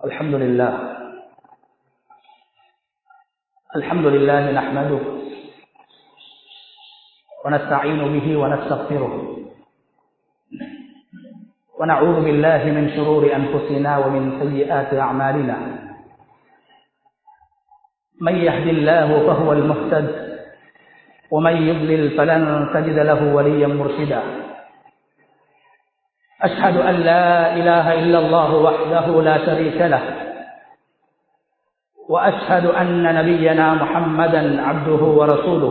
الحمد لله الحمد لله نحمده ونستعين به ونستغفره ونعوذ بالله من شرور أنفسنا ومن سيئات أعمالنا من يهد الله فهو المهتد ومن يضلل فلن تجد له وليا مرشدا أشهد أن لا إله إلا الله وحده لا شريك له وأشهد أن نبينا محمدا عبده ورسوله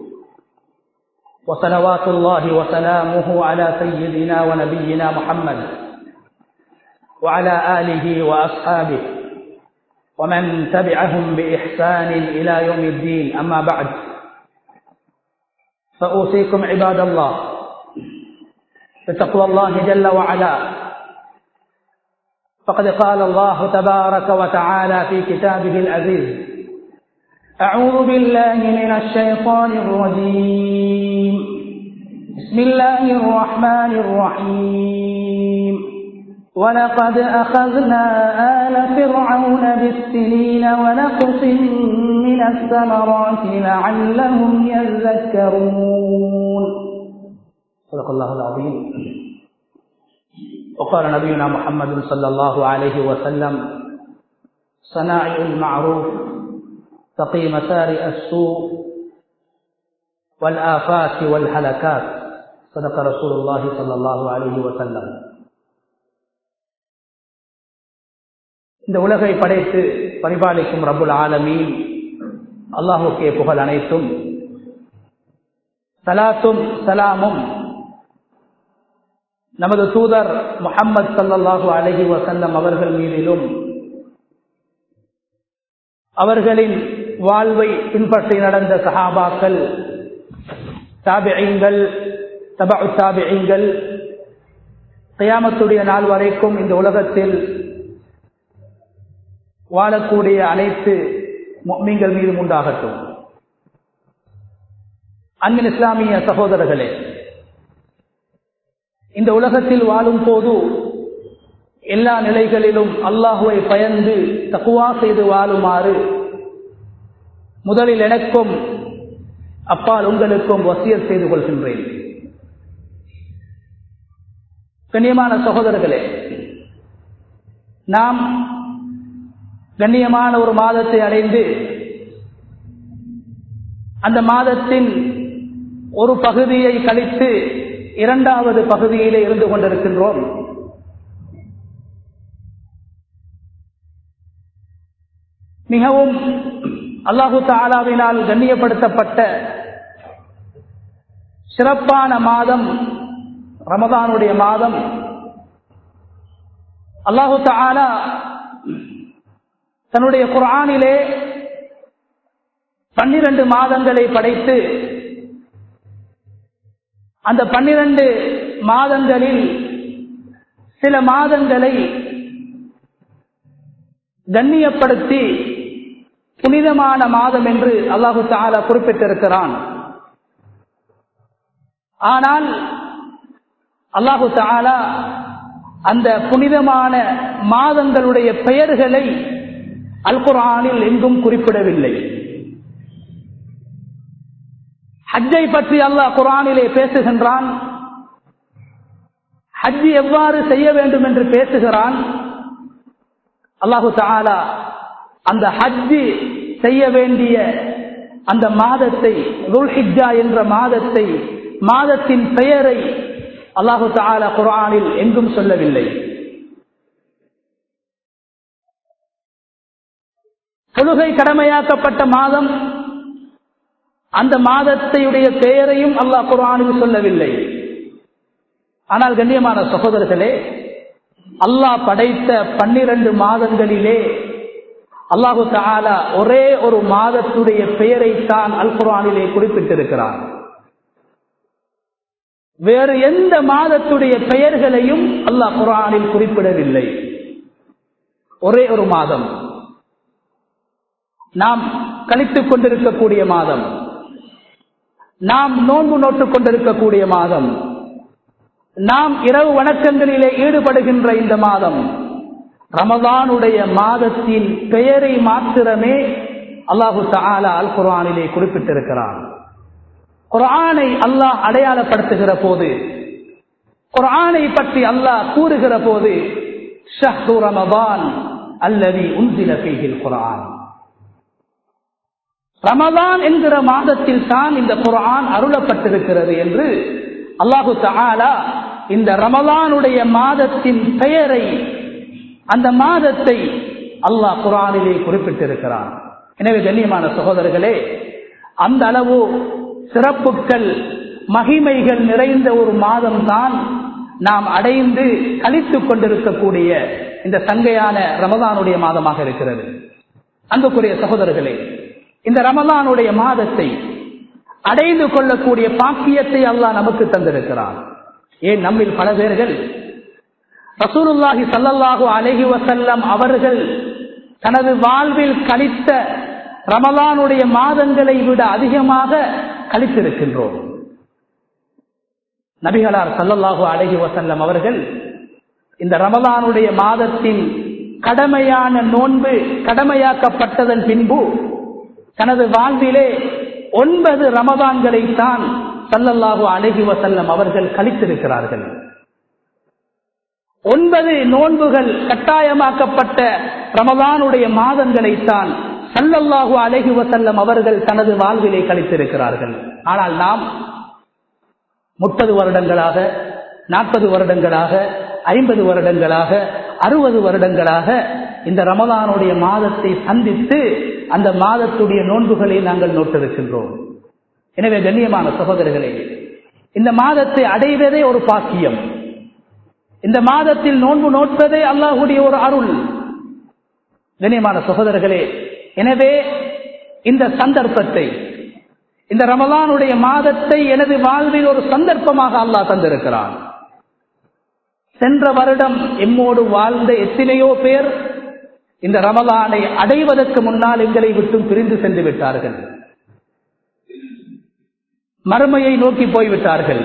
وصلوات الله وسلامه على سيدنا ونبينا محمد وعلى آله وأصحابه ومن تبعهم بإحسان إلى يوم الدين أما بعد فأوصيكم عباد الله بتقوى الله جل وعلا فقد قال الله تبارك وتعالى في كتابه العزيز أعوذ بالله من الشيطان الرجيم بسم الله الرحمن الرحيم ولقد أخذنا آل فرعون بالسنين ونقص من الثمرات لعلهم يذكرون صدق الله العظيم وقال نبينا محمد صلى الله عليه وسلم صناعي المعروف تقي مسارئ السوء والآفات والهلكات صدق رسول الله صلى الله عليه وسلم இந்த உலகை படைத்து பரிபாலிக்கும் ரபுல் ஆலமீன் அல்லாஹுக்கே புகழ் அனைத்தும் சலாத்தும் சலாமும் நமது தூதர் முகம்மது சல்லல்லாஹு அலஹி வசல்லம் அவர்கள் மீதிலும் அவர்களின் வாழ்வை பின்பற்றி நடந்த சஹாபாக்கள் தாபியங்கள் தபா தாபியங்கள் கயாமத்துடைய நாள் வரைக்கும் இந்த உலகத்தில் வாழக்கூடிய அனைத்து மீன்கள் மீதும் உண்டாகட்டும் அன்பின் இஸ்லாமிய சகோதரர்களே இந்த உலகத்தில் வாழும் போது எல்லா நிலைகளிலும் அல்லாஹுவை பயந்து தக்குவா செய்து வாழுமாறு முதலில் எனக்கும் அப்பால் உங்களுக்கும் வசியல் செய்து கொள்கின்றேன் கண்ணியமான சகோதரர்களே நாம் கண்ணியமான ஒரு மாதத்தை அடைந்து அந்த மாதத்தின் ஒரு பகுதியை கழித்து இரண்டாவது பகுதியிலே இருந்து கொண்டிருக்கின்றோம் மிகவும் அல்லாஹு தாலாவினால் கண்ணியப்படுத்தப்பட்ட சிறப்பான மாதம் ரமதானுடைய மாதம் அல்லாஹு தாலா தன்னுடைய குரானிலே பன்னிரண்டு மாதங்களை படைத்து அந்த பன்னிரண்டு மாதங்களில் சில மாதங்களை கண்ணியப்படுத்தி புனிதமான மாதம் என்று அல்லாஹு தாலா குறிப்பிட்டிருக்கிறான் ஆனால் அல்லாஹு தாலா அந்த புனிதமான மாதங்களுடைய பெயர்களை அல் குரானில் எங்கும் குறிப்பிடவில்லை ஹஜ்ஜை பற்றி அல்லாஹ் குரானிலே பேசுகின்றான் ஹஜ்ஜி எவ்வாறு செய்ய வேண்டும் என்று பேசுகிறான் அல்லாஹு தாலா அந்த ஹஜ்ஜி செய்ய வேண்டிய அந்த மாதத்தை துல்ஹிஜா என்ற மாதத்தை மாதத்தின் பெயரை அல்லாஹு தாலா குரானில் எங்கும் சொல்லவில்லை தொழுகை கடமையாக்கப்பட்ட மாதம் அந்த மாதத்தையுடைய பெயரையும் அல்லாஹ் குரானில் சொல்லவில்லை ஆனால் கண்ணியமான சகோதரர்களே அல்லாஹ் படைத்த பன்னிரண்டு மாதங்களிலே அல்லாஹு தாலா ஒரே ஒரு மாதத்துடைய பெயரை தான் அல் குரானிலே குறிப்பிட்டிருக்கிறார் வேறு எந்த மாதத்துடைய பெயர்களையும் அல்லாஹ் குரானில் குறிப்பிடவில்லை ஒரே ஒரு மாதம் நாம் கழித்துக் கொண்டிருக்கக்கூடிய மாதம் நாம் நோன்பு நோட்டுக் கொண்டிருக்கக்கூடிய மாதம் நாம் இரவு வணக்கங்களிலே ஈடுபடுகின்ற இந்த மாதம் ரமதானுடைய மாதத்தின் பெயரை மாத்திரமே அல்லாஹு தாலா அல் குரானிலே குறிப்பிட்டிருக்கிறான் குரானை அல்லாஹ் அடையாளப்படுத்துகிற போது குரானை பற்றி அல்லாஹ் கூறுகிற போது ஷஹ்ரு ரமதான் அல்லது உந்தில பீகில் குரான் ரமதான் என்கிற மாதத்தில் தான் இந்த குரான் அருளப்பட்டிருக்கிறது என்று அல்லாஹு தாலா இந்த ரமதானுடைய மாதத்தின் பெயரை அந்த மாதத்தை அல்லாஹ் குரானிலே குறிப்பிட்டிருக்கிறான் எனவே கண்ணியமான சகோதரர்களே அந்த அளவு சிறப்புகள் மகிமைகள் நிறைந்த ஒரு மாதம் தான் நாம் அடைந்து கழித்துக் கொண்டிருக்கக்கூடிய இந்த சங்கையான ரமதானுடைய மாதமாக இருக்கிறது அன்புக்குரிய சகோதரர்களே இந்த ரமதானுடைய மாதத்தை அடைந்து கொள்ளக்கூடிய பாக்கியத்தை அல்லாஹ் நமக்கு தந்திருக்கிறான் ஏன் நம்மில் பல பேர்கள் ரசூலுல்லாஹி சல்லல்லாஹு அலஹி வசல்லம் அவர்கள் தனது வாழ்வில் கழித்த ரமலானுடைய மாதங்களை விட அதிகமாக கழித்திருக்கின்றோம் நபிகளார் சல்லல்லாஹு அலஹி வசல்லம் அவர்கள் இந்த ரமலானுடைய மாதத்தின் கடமையான நோன்பு கடமையாக்கப்பட்டதன் பின்பு தனது வாழ்விலே ஒன்பது ரமதான்களை தான் சல்லல்லாஹு அலஹி வசல்லம் அவர்கள் கழித்திருக்கிறார்கள் ஒன்பது நோன்புகள் கட்டாயமாக்கப்பட்ட ரமதானுடைய மாதங்களைத்தான் சல்லல்லாஹு அலஹி வசல்லம் அவர்கள் தனது வாழ்விலே கழித்திருக்கிறார்கள் ஆனால் நாம் முப்பது வருடங்களாக நாற்பது வருடங்களாக ஐம்பது வருடங்களாக அறுபது வருடங்களாக இந்த ரமதானுடைய மாதத்தை சந்தித்து அந்த மாதத்துடைய நோன்புகளை நாங்கள் நோட்டிருக்கின்றோம் எனவே கண்ணியமான சகோதரர்களே இந்த மாதத்தை அடைவதே ஒரு பாக்கியம் இந்த மாதத்தில் நோன்பு நோட்பதே அல்லாஹுடைய ஒரு அருள் கண்ணியமான சகோதரர்களே எனவே இந்த சந்தர்ப்பத்தை இந்த ரமலானுடைய மாதத்தை எனது வாழ்வில் ஒரு சந்தர்ப்பமாக அல்லாஹ் தந்திருக்கிறான் சென்ற வருடம் எம்மோடு வாழ்ந்த எத்தனையோ பேர் இந்த ரமலானை அடைவதற்கு முன்னால் எங்களை விட்டும் பிரிந்து சென்று விட்டார்கள் மறுமையை நோக்கி போய்விட்டார்கள்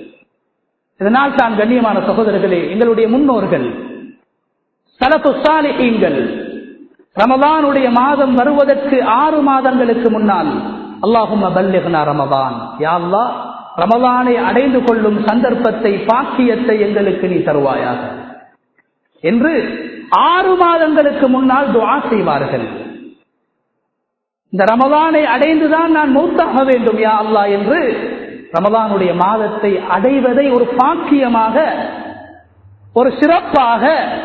இதனால் தான் கண்ணியமான சகோதரர்களே எங்களுடைய முன்னோர்கள் சலப்பு சாலிகள் ரமதானுடைய மாதம் வருவதற்கு ஆறு மாதங்களுக்கு முன்னால் அல்லாஹும் பல்லிகனா ரமதான் யாழ்லா ரமதானை அடைந்து கொள்ளும் சந்தர்ப்பத்தை பாக்கியத்தை எங்களுக்கு நீ தருவாயாக என்று ஆறு மாதங்களுக்கு முன்னால் துவா செய்வார்கள் இந்த ரமதானை அடைந்துதான் நான் மூத்தாக வேண்டும் யா அல்லா என்று ரமதானுடைய மாதத்தை அடைவதை ஒரு பாக்கியமாக ஒரு சிறப்பாக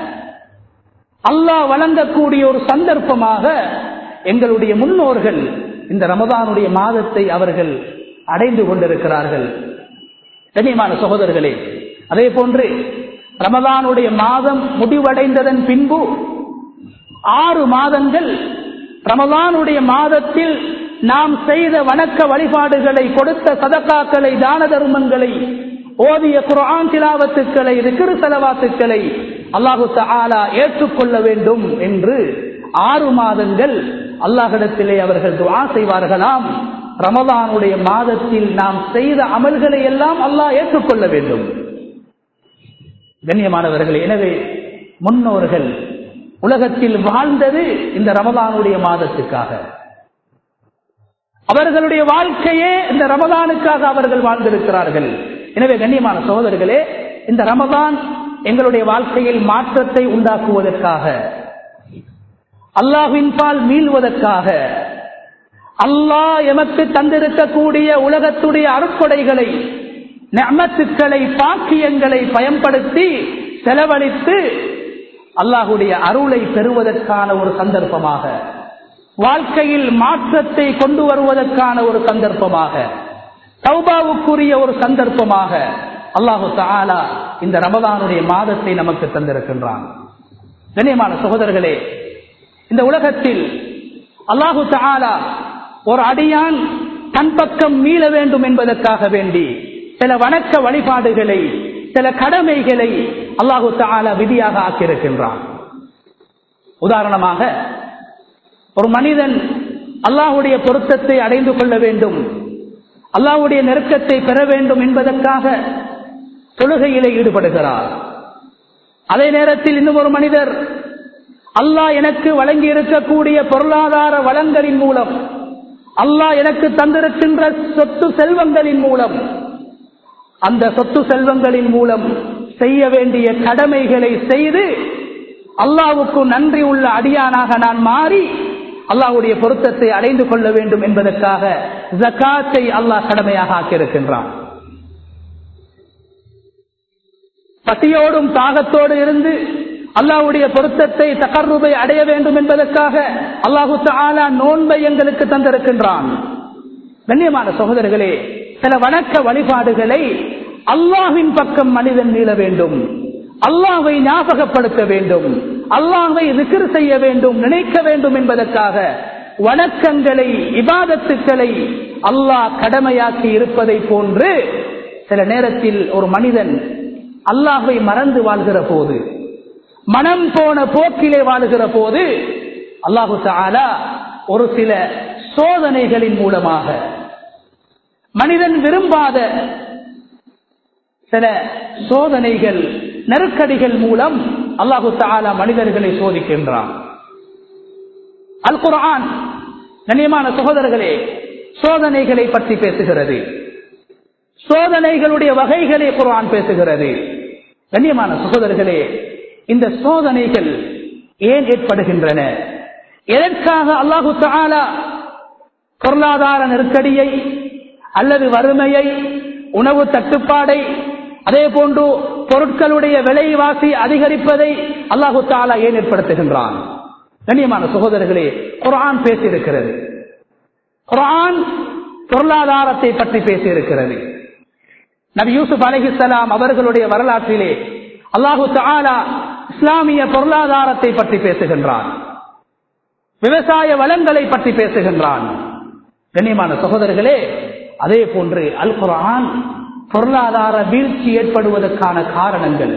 அல்லாஹ் வழங்கக்கூடிய ஒரு சந்தர்ப்பமாக எங்களுடைய முன்னோர்கள் இந்த ரமதானுடைய மாதத்தை அவர்கள் அடைந்து கொண்டிருக்கிறார்கள் கண்ணியமான சகோதரர்களே அதே போன்று ரமதானுடைய மாதம் முடிவடைந்ததன் பின்பு ஆறு மாதங்கள் ரமதானுடைய மாதத்தில் நாம் செய்த வணக்க வழிபாடுகளை கொடுத்த சதக்காக்களை தான தர்மங்களை ஓதிய குரான் திலாவத்துக்களை ரிக்கிரு செலவாத்துக்களை அல்லாஹு தாலா ஏற்றுக்கொள்ள வேண்டும் என்று ஆறு மாதங்கள் அல்லாஹிடத்திலே அவர்கள் துவா செய்வார்களாம் ரமதானுடைய மாதத்தில் நாம் செய்த அமல்களை எல்லாம் அல்லாஹ் ஏற்றுக்கொள்ள வேண்டும் கண்ணியமானவர்கள் எனவே முன்னோர்கள் உலகத்தில் வாழ்ந்தது இந்த ரமதானுடைய மாதத்துக்காக அவர்களுடைய வாழ்க்கையே இந்த ரமதானுக்காக அவர்கள் வாழ்ந்திருக்கிறார்கள் எனவே கண்ணியமான சகோதரர்களே இந்த ரமதான் எங்களுடைய வாழ்க்கையில் மாற்றத்தை உண்டாக்குவதற்காக அல்லாஹின் பால் மீள்வதற்காக அல்லாஹ் எமக்கு தந்திருக்கக்கூடிய உலகத்துடைய அருட்கொடைகளை நமத்துக்களை பாக்கியங்களை பயன்படுத்தி செலவழித்து அல்லாஹுடைய அருளை பெறுவதற்கான ஒரு சந்தர்ப்பமாக வாழ்க்கையில் மாற்றத்தை கொண்டு வருவதற்கான ஒரு சந்தர்ப்பமாக சௌபாவுக்குரிய ஒரு சந்தர்ப்பமாக அல்லாஹு தாலா இந்த ரமதானுடைய மாதத்தை நமக்கு தந்திருக்கின்றான் கண்ணியமான சகோதரர்களே இந்த உலகத்தில் அல்லாஹு தாலா ஒரு அடியான் தன் பக்கம் மீள வேண்டும் என்பதற்காக வேண்டி சில வணக்க வழிபாடுகளை சில கடமைகளை அல்லாஹு தாலா விதியாக ஆக்கியிருக்கின்றான் உதாரணமாக ஒரு மனிதன் அல்லாஹுடைய பொருத்தத்தை அடைந்து கொள்ள வேண்டும் அல்லாஹுடைய நெருக்கத்தை பெற வேண்டும் என்பதற்காக தொழுகையிலே ஈடுபடுகிறார் அதே நேரத்தில் இன்னும் ஒரு மனிதர் அல்லாஹ் எனக்கு வழங்கி இருக்கக்கூடிய பொருளாதார வளங்களின் மூலம் அல்லாஹ் எனக்கு தந்திருக்கின்ற சொத்து செல்வங்களின் மூலம் அந்த சொத்து செல்வங்களின் மூலம் செய்ய வேண்டிய கடமைகளை செய்து அல்லாவுக்கு நன்றி உள்ள அடியானாக நான் மாறி அல்லாஹ்வுடைய பொருத்தத்தை அடைந்து கொள்ள வேண்டும் என்பதற்காக ஜக்காத்தை அல்லாஹ் கடமையாக ஆக்கியிருக்கின்றான் பசியோடும் தாகத்தோடு இருந்து அல்லாஹ்வுடைய பொருத்தத்தை தகர்ருபை அடைய வேண்டும் என்பதற்காக அல்லாஹு தாலா நோன்பை எங்களுக்கு தந்திருக்கின்றான் கண்ணியமான சகோதரர்களே சில வணக்க வழிபாடுகளை அல்லாஹ்வின் பக்கம் மனிதன் மீள வேண்டும் அல்லாஹ்வை ஞாபகப்படுத்த வேண்டும் அல்லாஹ்வை விக்கிர் செய்ய வேண்டும் நினைக்க வேண்டும் என்பதற்காக வணக்கங்களை இபாதத்துக்களை அல்லாஹ் கடமையாக்கி இருப்பதை போன்று சில நேரத்தில் ஒரு மனிதன் அல்லாஹ்வை மறந்து வாழ்கிற போது மனம் போன போக்கிலே வாழுகிற போது அல்லாஹு தாலா ஒரு சில சோதனைகளின் மூலமாக மனிதன் விரும்பாத சில சோதனைகள் நெருக்கடிகள் மூலம் அல்லாஹு தாலா மனிதர்களை சோதிக்கின்றான் அல் குர்ஆன் கண்ணியமான சகோதரர்களே சோதனைகளை பற்றி பேசுகிறது சோதனைகளுடைய வகைகளை குர்ஆன் பேசுகிறது கண்ணியமான சகோதரர்களே இந்த சோதனைகள் ஏன் ஏற்படுகின்றன எதற்காக அல்லாஹு தாலா பொருளாதார நெருக்கடியை அல்லது வறுமையை உணவு தட்டுப்பாடை அதே போன்று பொருட்களுடைய விலைவாசி அதிகரிப்பதை அல்லாஹு தாலா ஏன் ஏற்படுத்துகின்றான் கண்ணியமான சகோதரர்களே குரான் பேசியிருக்கிறது குரான் பொருளாதாரத்தை பற்றி பேசியிருக்கிறது நபி யூசுப் அலஹிசலாம் அவர்களுடைய வரலாற்றிலே அல்லாஹு தாலா இஸ்லாமிய பொருளாதாரத்தை பற்றி பேசுகின்றான் விவசாய வளங்களை பற்றி பேசுகின்றான் கண்ணியமான சகோதரர்களே அதே போன்று அல் குரான் பொருளாதார வீழ்ச்சி ஏற்படுவதற்கான காரணங்கள்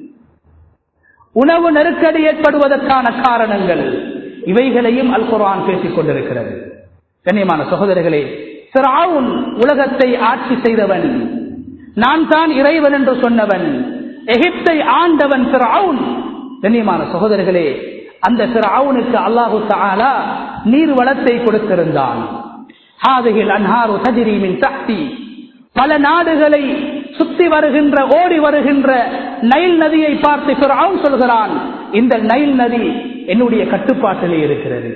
உணவு நெருக்கடி ஏற்படுவதற்கான காரணங்கள் இவைகளையும் அல் குரான் பேசிக் கொண்டிருக்கிறது கண்ணியமான சகோதரர்களே சிறாவுன் உலகத்தை ஆட்சி செய்தவன் நான் தான் இறைவன் என்று சொன்னவன் எகிப்தை ஆண்டவன் சிறாவுன் கண்ணியமான சகோதரர்களே அந்த சிறாவுனுக்கு அல்லாஹு தாலா நீர் வளத்தை கொடுத்திருந்தான் பல நாடுகளை சுத்தி வருகின்ற ஓடி வருகின்ற நைல் நதியை பார்த்து பிறவும் சொல்கிறான் இந்த நைல் நதி என்னுடைய கட்டுப்பாட்டிலே இருக்கிறது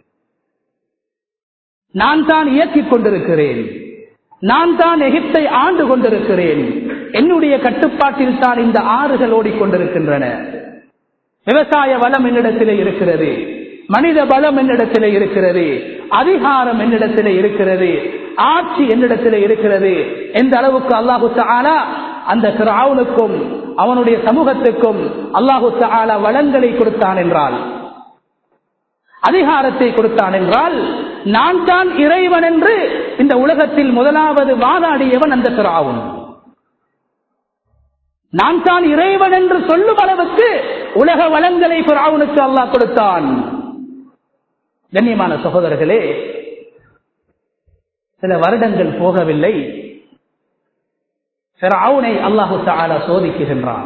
நான் தான் இயக்கிக் கொண்டிருக்கிறேன் நான் தான் எகிப்தை ஆண்டு கொண்டிருக்கிறேன் என்னுடைய கட்டுப்பாட்டில் தான் இந்த ஆறுகள் ஓடிக்கொண்டிருக்கின்றன விவசாய வளம் என்னிடத்திலே இருக்கிறது மனித பலம் என்னிடத்திலே இருக்கிறது அதிகாரம் என்னிடத்திலே இருக்கிறது ஆட்சி என்னிடத்திலே இருக்கிறது எந்த அளவுக்கு அல்லாஹு தாலா அந்த கிராவுனுக்கும் அவனுடைய சமூகத்துக்கும் அல்லாஹு தாலா வளங்களை கொடுத்தான் என்றால் அதிகாரத்தை கொடுத்தான் என்றால் நான் தான் இறைவன் என்று இந்த உலகத்தில் முதலாவது வாதாடியவன் அந்த கிராவுன் நான் தான் இறைவன் என்று சொல்லும் அளவுக்கு உலக வளங்களை பிராவுனுக்கு அல்லாஹ் கொடுத்தான் கண்ணியமான சகோதரர்களே சில வருடங்கள் போகவில்லை சிறாவுனை அல்லாஹு தாலா சோதிக்குகின்றான்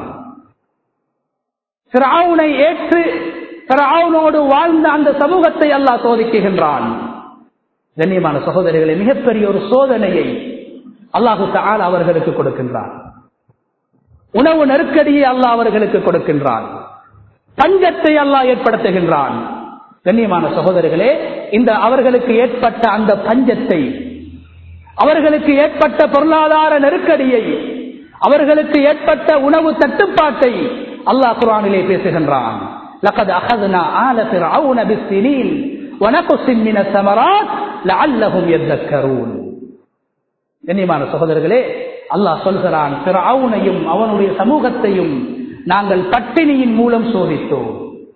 சிறாவுனை ஏற்று சிறாவுனோடு வாழ்ந்த அந்த சமூகத்தை அல்லாஹ் சோதிக்குகின்றான் கண்ணியமான சகோதரிகளை மிகப்பெரிய ஒரு சோதனையை அல்லாஹு தாலா அவர்களுக்கு கொடுக்கின்றான் உணவு நெருக்கடியை அல்லாஹ் அவர்களுக்கு கொடுக்கின்றான் பஞ்சத்தை அல்லாஹ் ஏற்படுத்துகின்றான் கண்ணியமான சகோதரர்களே இந்த அவர்களுக்கு ஏற்பட்ட அந்த பஞ்சத்தை அவர்களுக்கு ஏற்பட்ட பொருளாதார நெருக்கடியை அவர்களுக்கு ஏற்பட்ட உணவு தட்டுப்பாட்டை அல்லாஹ் குரானிலே பேசுகின்றான் لقد أخذنا آل فرعون بالسنين ونقص من الثمرات لعلهم يذكرون கண்ணியமான சகோதரர்களே அல்லாஹ் சொல்கிறான் பிறவுனையும் அவனுடைய சமூகத்தையும் நாங்கள் பட்டினியின் மூலம் சோதித்தோம்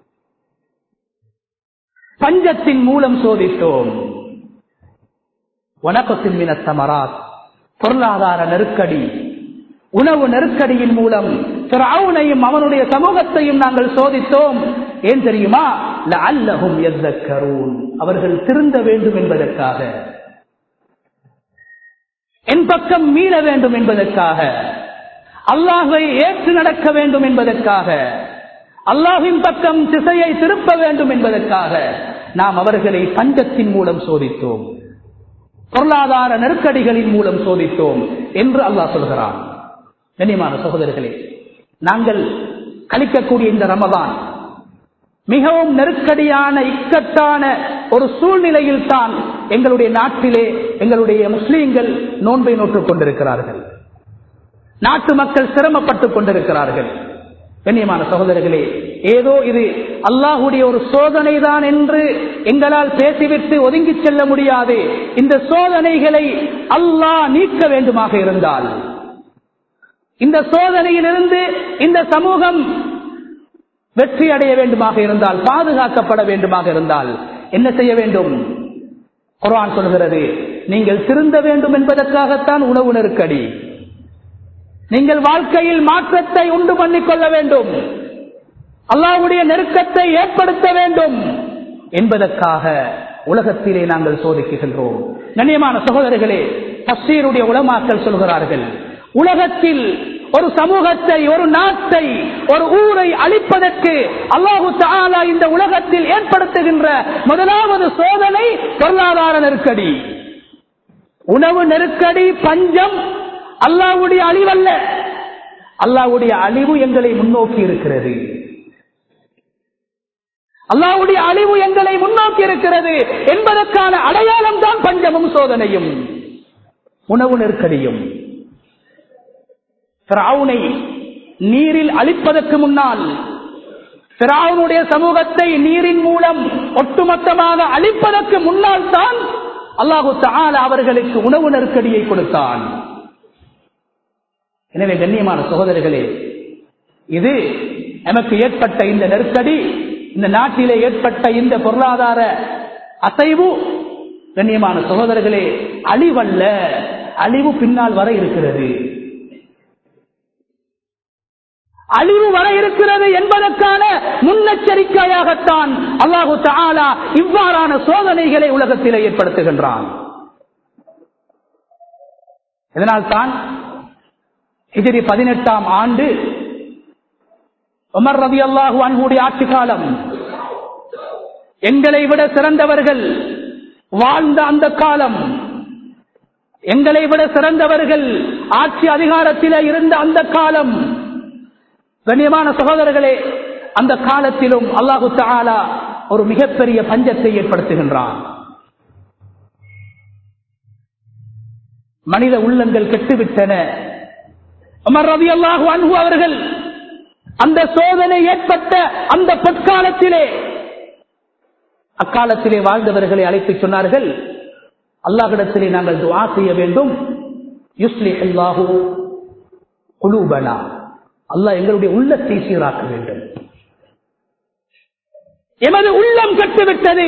பஞ்சத்தின் மூலம் சோதித்தோம் வணக்கத்தின் மின சமராத் பொருளாதார நெருக்கடி உணவு நெருக்கடியின் மூலம் பிறவுனையும் அவனுடைய சமூகத்தையும் நாங்கள் சோதித்தோம் ஏன் தெரியுமா அல்லகும் எத்தக்கரூன் அவர்கள் திருந்த வேண்டும் என்பதற்காக என் பக்கம் மீள வேண்டும் என்பதற்காக அல்லாஹை ஏற்று நடக்க வேண்டும் என்பதற்காக அல்லாஹின் பக்கம் திசையை திருப்ப வேண்டும் என்பதற்காக நாம் அவர்களை பஞ்சத்தின் மூலம் சோதித்தோம் பொருளாதார நெருக்கடிகளின் மூலம் சோதித்தோம் என்று அல்லாஹ் சொல்கிறான் கண்ணியமான சகோதரர்களே நாங்கள் கழிக்கக்கூடிய இந்த ரமதான் மிகவும் நெருக்கடியான இக்கட்டான ஒரு சூழ்நிலையில் தான் எங்களுடைய நாட்டிலே எங்களுடைய முஸ்லீம்கள் நோன்பை நோற்றுக் கொண்டிருக்கிறார்கள் நாட்டு மக்கள் சிரமப்பட்டுக் கொண்டிருக்கிறார்கள் கண்ணியமான சகோதரர்களே ஏதோ இது அல்லாஹுடைய ஒரு சோதனை தான் என்று எங்களால் பேசிவிட்டு ஒதுங்கி செல்ல முடியாது இந்த சோதனைகளை அல்லாஹ் நீக்க வேண்டுமாக இருந்தால் இந்த சோதனையிலிருந்து இந்த சமூகம் வெற்றி அடைய வேண்டுமாக இருந்தால் பாதுகாக்கப்பட வேண்டுமாக இருந்தால் என்ன செய்ய வேண்டும் குரான் சொல்கிறது நீங்கள் திருந்த வேண்டும் என்பதற்காகத்தான் உணவு நெருக்கடி நீங்கள் வாழ்க்கையில் மாற்றத்தை உண்டு பண்ணிக் கொள்ள வேண்டும் அல்லாவுடைய நெருக்கத்தை ஏற்படுத்த வேண்டும் என்பதற்காக உலகத்திலே நாங்கள் சோதிக்குகின்றோம் கண்ணியமான சகோதரர்களே தப்சீருடைய உலமாக்கள் சொல்கிறார்கள் உலகத்தில் ஒரு சமூகத்தை ஒரு நாட்டை ஒரு ஊரை அழிப்பதற்கு அல்லாஹு தாலா இந்த உலகத்தில் ஏற்படுத்துகின்ற முதலாவது சோதனை பொருளாதார நெருக்கடி உணவு நெருக்கடி பஞ்சம் அல்லாவுடைய அழிவல்ல அல்லாவுடைய அழிவு எங்களை முன்னோக்கி இருக்கிறது அல்லாவுடைய அழிவு எங்களை முன்னோக்கி இருக்கிறது என்பதற்கான அடையாளம் தான் பஞ்சமும் சோதனையும் உணவு நெருக்கடியும் பிராவுனை நீரில் அழிப்பதற்கு முன்னால் பிராவுனுடைய சமூகத்தை நீரின் மூலம் ஒட்டுமொத்தமாக அழிப்பதற்கு முன்னால் தான் அல்லாஹு தால அவர்களுக்கு உணவு நெருக்கடியை கொடுத்தான் எனவே கண்ணியமான சகோதரர்களே இது நமக்கு ஏற்பட்ட இந்த நெருக்கடி இந்த நாட்டிலே ஏற்பட்ட இந்த பொருளாதார அசைவு கண்ணியமான சகோதரர்களே அழிவல்ல அழிவு பின்னால் வர இருக்கிறது அழிவு வர இருக்கிறது என்பதற்கான முன்னெச்சரிக்கையாகத்தான் அல்லாஹு தாலா இவ்வாறான சோதனைகளை உலகத்திலே ஏற்படுத்துகின்றான் இதனால்தான் ஹிஜரி பதினெட்டாம் ஆண்டு உமர் ரவி அல்லாஹு அன்புடைய ஆட்சி காலம் எங்களை விட சிறந்தவர்கள் வாழ்ந்த அந்த காலம் எங்களை விட சிறந்தவர்கள் ஆட்சி அதிகாரத்தில் இருந்த அந்த காலம் கண்ணியமான சகோதரர்களே அந்த காலத்திலும் அல்லாஹு தாலா ஒரு மிகப்பெரிய பஞ்சத்தை ஏற்படுத்துகின்றான் மனித உள்ளங்கள் கெட்டுவிட்டன அமர் ரவி அல்லாஹு அன்பு அவர்கள் அந்த சோதனை ஏற்பட்ட அந்த பொற்காலத்திலே அக்காலத்திலே வாழ்ந்தவர்களை அழைத்து சொன்னார்கள் அல்லாஹிடத்திலே நாங்கள் துவா செய்ய வேண்டும் யுஸ்லி அல்லாஹு குலூபனா அல்லாஹ் எங்களுடைய உள்ளத்தை சீராக்க வேண்டும் எமது உள்ளம் கட்டுவிட்டது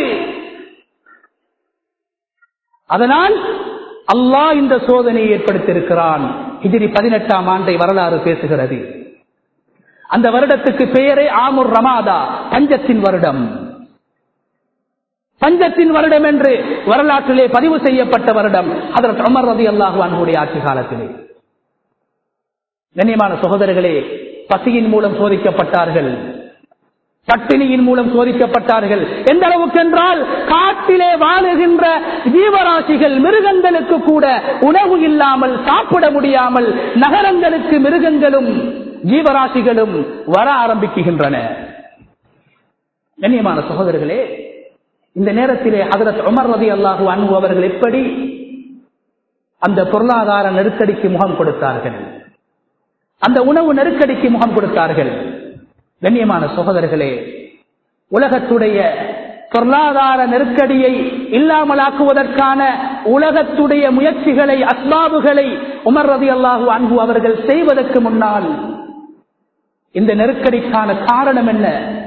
அதனால் அல்லாஹ் இந்த சோதனையை ஏற்படுத்தியிருக்கிறான் ஹிஜிரி பதினெட்டாம் ஆண்டை வரலாறு பேசுகிறது அந்த வருடத்துக்கு பெயரே ஆமுர் ரமாதா பஞ்சத்தின் வருடம் பஞ்சத்தின் வருடம் என்று வரலாற்றிலே பதிவு செய்யப்பட்ட வருடம் அதற்கு அமர் ரதி அல்லாஹு அன்புடைய ஆட்சி காலத்திலே கண்ணியமான சகோதரர்களே பசியின் மூலம் சோதிக்கப்பட்டார்கள் பட்டினியின் மூலம் சோதிக்கப்பட்டார்கள் எந்த அளவுக்கு என்றால் காட்டிலே வாழுகின்ற ஜீவராசிகள் மிருகங்களுக்கு கூட உணவு இல்லாமல் சாப்பிட முடியாமல் நகரங்களுக்கு மிருகங்களும் ஜீவராசிகளும் வர ஆரம்பிக்குகின்றன கண்ணியமான சகோதரர்களே இந்த நேரத்திலே ஹதரத் உமர் ரதி அல்லாஹு அன்பு அவர்கள் எப்படி அந்த பொருளாதார நெருக்கடிக்கு முகம் கொடுத்தார்கள் அந்த உணவு நெருக்கடிக்கு முகம் கொடுத்தார்கள் கண்ணியமான சகோதரர்களே உலகத்துடைய பொருளாதார நெருக்கடியை இல்லாமலாக்குவதற்கான உலகத்துடைய முயற்சிகளை அஸ்பாபுகளை உமர் ரதி அல்லாஹு அன்பு அவர்கள் செய்வதற்கு முன்னால் இந்த நெருக்கடிக்கான காரணம் என்ன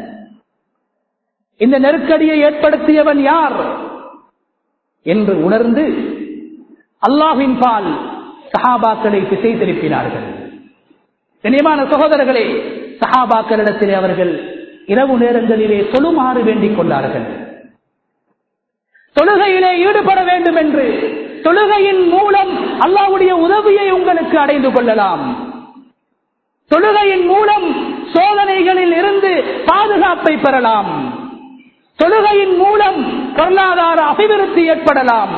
இந்த நெருக்கடியை ஏற்படுத்தியவன் யார் என்று உணர்ந்து அல்லாஹின் பால் சஹாபாக்களை திசை திருப்பினார்கள் கண்ணியமான சகோதரர்களே சஹாபாக்களிடத்திலே அவர்கள் இரவு நேரங்களிலே தொழுமாறு வேண்டிக் கொண்டார்கள் தொழுகையிலே ஈடுபட வேண்டும் என்று தொழுகையின் மூலம் அல்லாவுடைய உதவியை உங்களுக்கு அடைந்து கொள்ளலாம் தொழுகையின் மூலம் சோதனைகளில் இருந்து பாதுகாப்பை பெறலாம் தொழுகையின் மூலம் பொருளாதார அபிவிருத்தி ஏற்படலாம்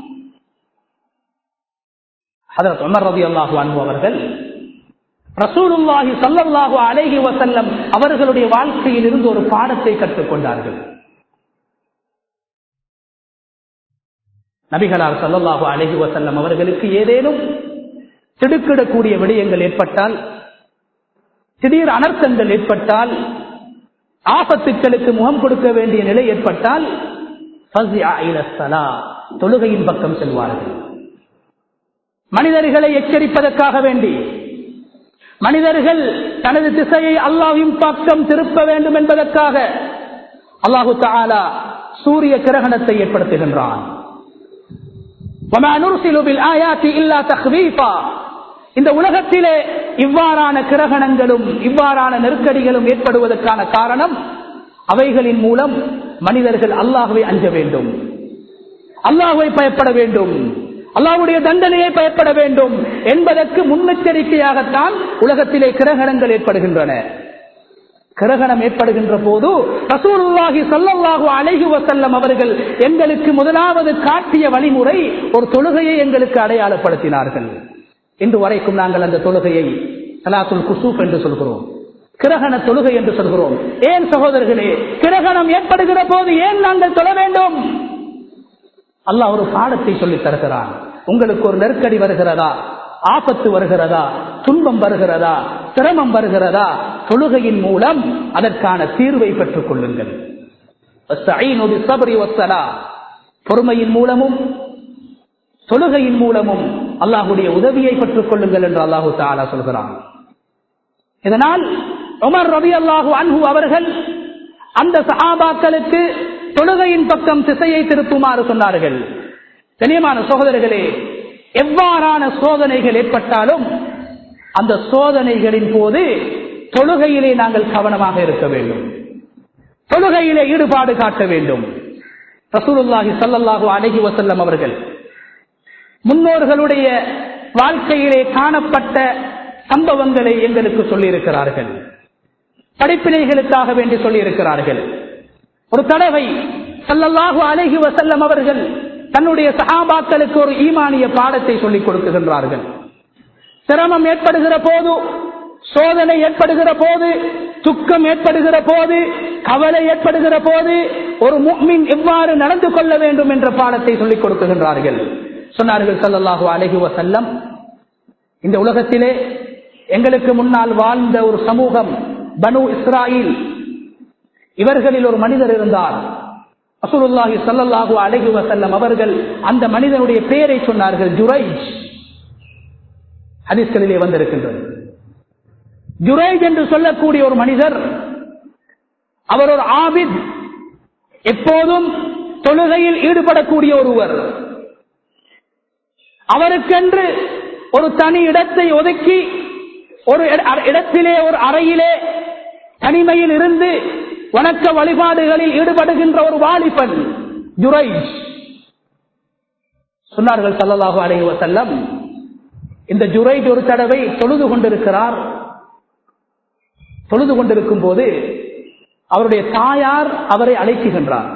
அதற்கு உமர் ரதி அல்லாஹு அன்பு அவர்கள் ரசூலுல்லாஹி சல்லல்லாஹு அலைஹி வசல்லம் அவர்களுடைய வாழ்க்கையில் இருந்து ஒரு பாடத்தை கற்றுக்கொண்டார்கள் நபிகளார் சல்லல்லாஹு அலைஹி வசல்லம் அவர்களுக்கு ஏதேனும் திடுக்கிடக்கூடிய விடயங்கள் ஏற்பட்டால் திடீர் அனர்த்தங்கள் ஏற்பட்டால் ஆபத்துக்களுக்கு முகம் கொடுக்க வேண்டிய நிலை ஏற்பட்டால் தொழுகையின் பக்கம் செல்வார்கள் மனிதர்களை எச்சரிப்பதற்காக வேண்டி மனிதர்கள் தனது திசையை அல்லாவின் பக்கம் திருப்ப வேண்டும் என்பதற்காக அல்லாஹு தாலா சூரிய கிரகணத்தை ஏற்படுத்துகின்றான் இந்த உலகத்திலே இவ்வாறான கிரகணங்களும் இவ்வாறான நெருக்கடிகளும் ஏற்படுவதற்கான காரணம் அவைகளின் மூலம் மனிதர்கள் அல்லாஹுவை அஞ்ச வேண்டும் அல்லாஹுவை பயப்பட வேண்டும் அல்லாவுடைய தண்டனையை பயப்பட வேண்டும் என்பதற்கு முன்னெச்சரிக்கையாகத்தான் உலகத்திலே கிரகணங்கள் ஏற்படுகின்றன கிரகணம் ஏற்படுகின்ற போது ரசூலுல்லாஹி சல்லல்லாஹு அலைஹி வசல்லம் அவர்கள் எங்களுக்கு முதலாவது காட்டிய வழிமுறை ஒரு தொழுகையை எங்களுக்கு அடையாளப்படுத்தினார்கள் இன்று வரைக்கும் நாங்கள் அந்த தொழுகையை சலாத்துல் குசூப் என்று சொல்கிறோம் கிரகண தொழுகை என்று சொல்கிறோம் ஏன் சகோதரர்களே கிரகணம் ஏற்படுகிற போது ஏன் நாங்கள் தொழ வேண்டும் அல்லாஹ் ஒரு பாடத்தை சொல்லித் தருகிறான் உங்களுக்கு ஒரு நெருக்கடி வருகிறதா ஆபத்து வருகிறதா துன்பம் வருகிறதா சிரமம் வருகிறதா தொழுகையின் மூலம் அதற்கான தீர்வை பெற்றுக் கொள்ளுங்கள் பொறுமையின் மூலமும் தொழுகையின் மூலமும் அல்லாஹுடைய உதவியை பெற்றுக் கொள்ளுங்கள் என்று அல்லாஹு தாலா சொல்கிறான் இதனால் உமர் ரவி அல்லாஹு அன்ஹு அவர்கள் அந்த சஹாபாக்களுக்கு தொழுகையின் பக்கம் திசையை திருப்புமாறு சொன்னார்கள் கனியமான சகோதரர்களே எவ்வாறான சோதனைகள் ஏற்பட்டாலும் அந்த சோதனைகளின் போது தொழுகையிலே நாங்கள் கவனமாக இருக்க வேண்டும் தொழுகையிலே ஈடுபாடு காட்ட வேண்டும் ரசூலுல்லாஹி சல்லல்லாஹு அலஹி வசல்லம் அவர்கள் முன்னோர்களுடைய வாழ்க்கையிலே காணப்பட்ட சம்பவங்களை எங்களுக்கு சொல்லியிருக்கிறார்கள் படிப்பினைகளுக்காக வேண்டி சொல்லியிருக்கிறார்கள் ஒரு தடவை சல்லல்லாஹு அலஹி வசல்லம் அவர்கள் தன்னுடைய சகாபாக்களுக்கு ஒரு ஈமானிய பாடத்தை சொல்லிக் கொடுக்குகின்றார்கள் சிரமம் ஏற்படுகிற போது சோதனை ஏற்படுகிற போது துக்கம் ஏற்படுகிற போது கவலை ஏற்படுகிற போது ஒரு முக்மின் எவ்வாறு நடந்து கொள்ள வேண்டும் என்ற பாடத்தை சொல்லிக் கொடுக்குகின்றார்கள் சொன்னார்கள் சல்லல்லாஹு அலஹி வசல்லம் இந்த உலகத்திலே எங்களுக்கு முன்னால் வாழ்ந்த ஒரு சமூகம் பனு இஸ்ராயில் இவர்களில் ஒரு மனிதர் இருந்தார் அசுருல்லாஹி சல்லல்லாஹு அலஹி வசல்லம் அவர்கள் அந்த மனிதனுடைய பெயரை சொன்னார்கள் ஜுரைஜ் ஹதீஸ்களிலே வந்திருக்கின்றது ஜுரைஜ் என்று சொல்லக்கூடிய ஒரு மனிதர் அவர் ஒரு ஆபித் எப்போதும் தொழுகையில் ஈடுபடக்கூடிய ஒருவர் அவருக்கென்று ஒரு தனி இடத்தை ஒதுக்கி ஒரு இடத்திலே ஒரு அறையிலே தனிமையில் இருந்து வணக்க வழிபாடுகளில் ஈடுபடுகின்ற ஒரு வாலிபன் ஜுரைஜ் சொன்னார்கள் சல்லல்லாஹு அலைஹி வசல்லம் இந்த ஜுரைஜ் ஒரு தடவை தொழுது கொண்டிருக்கிறார் தொழுது கொண்டிருக்கும் போது அவருடைய தாயார் அவரை அழைக்குகின்றார்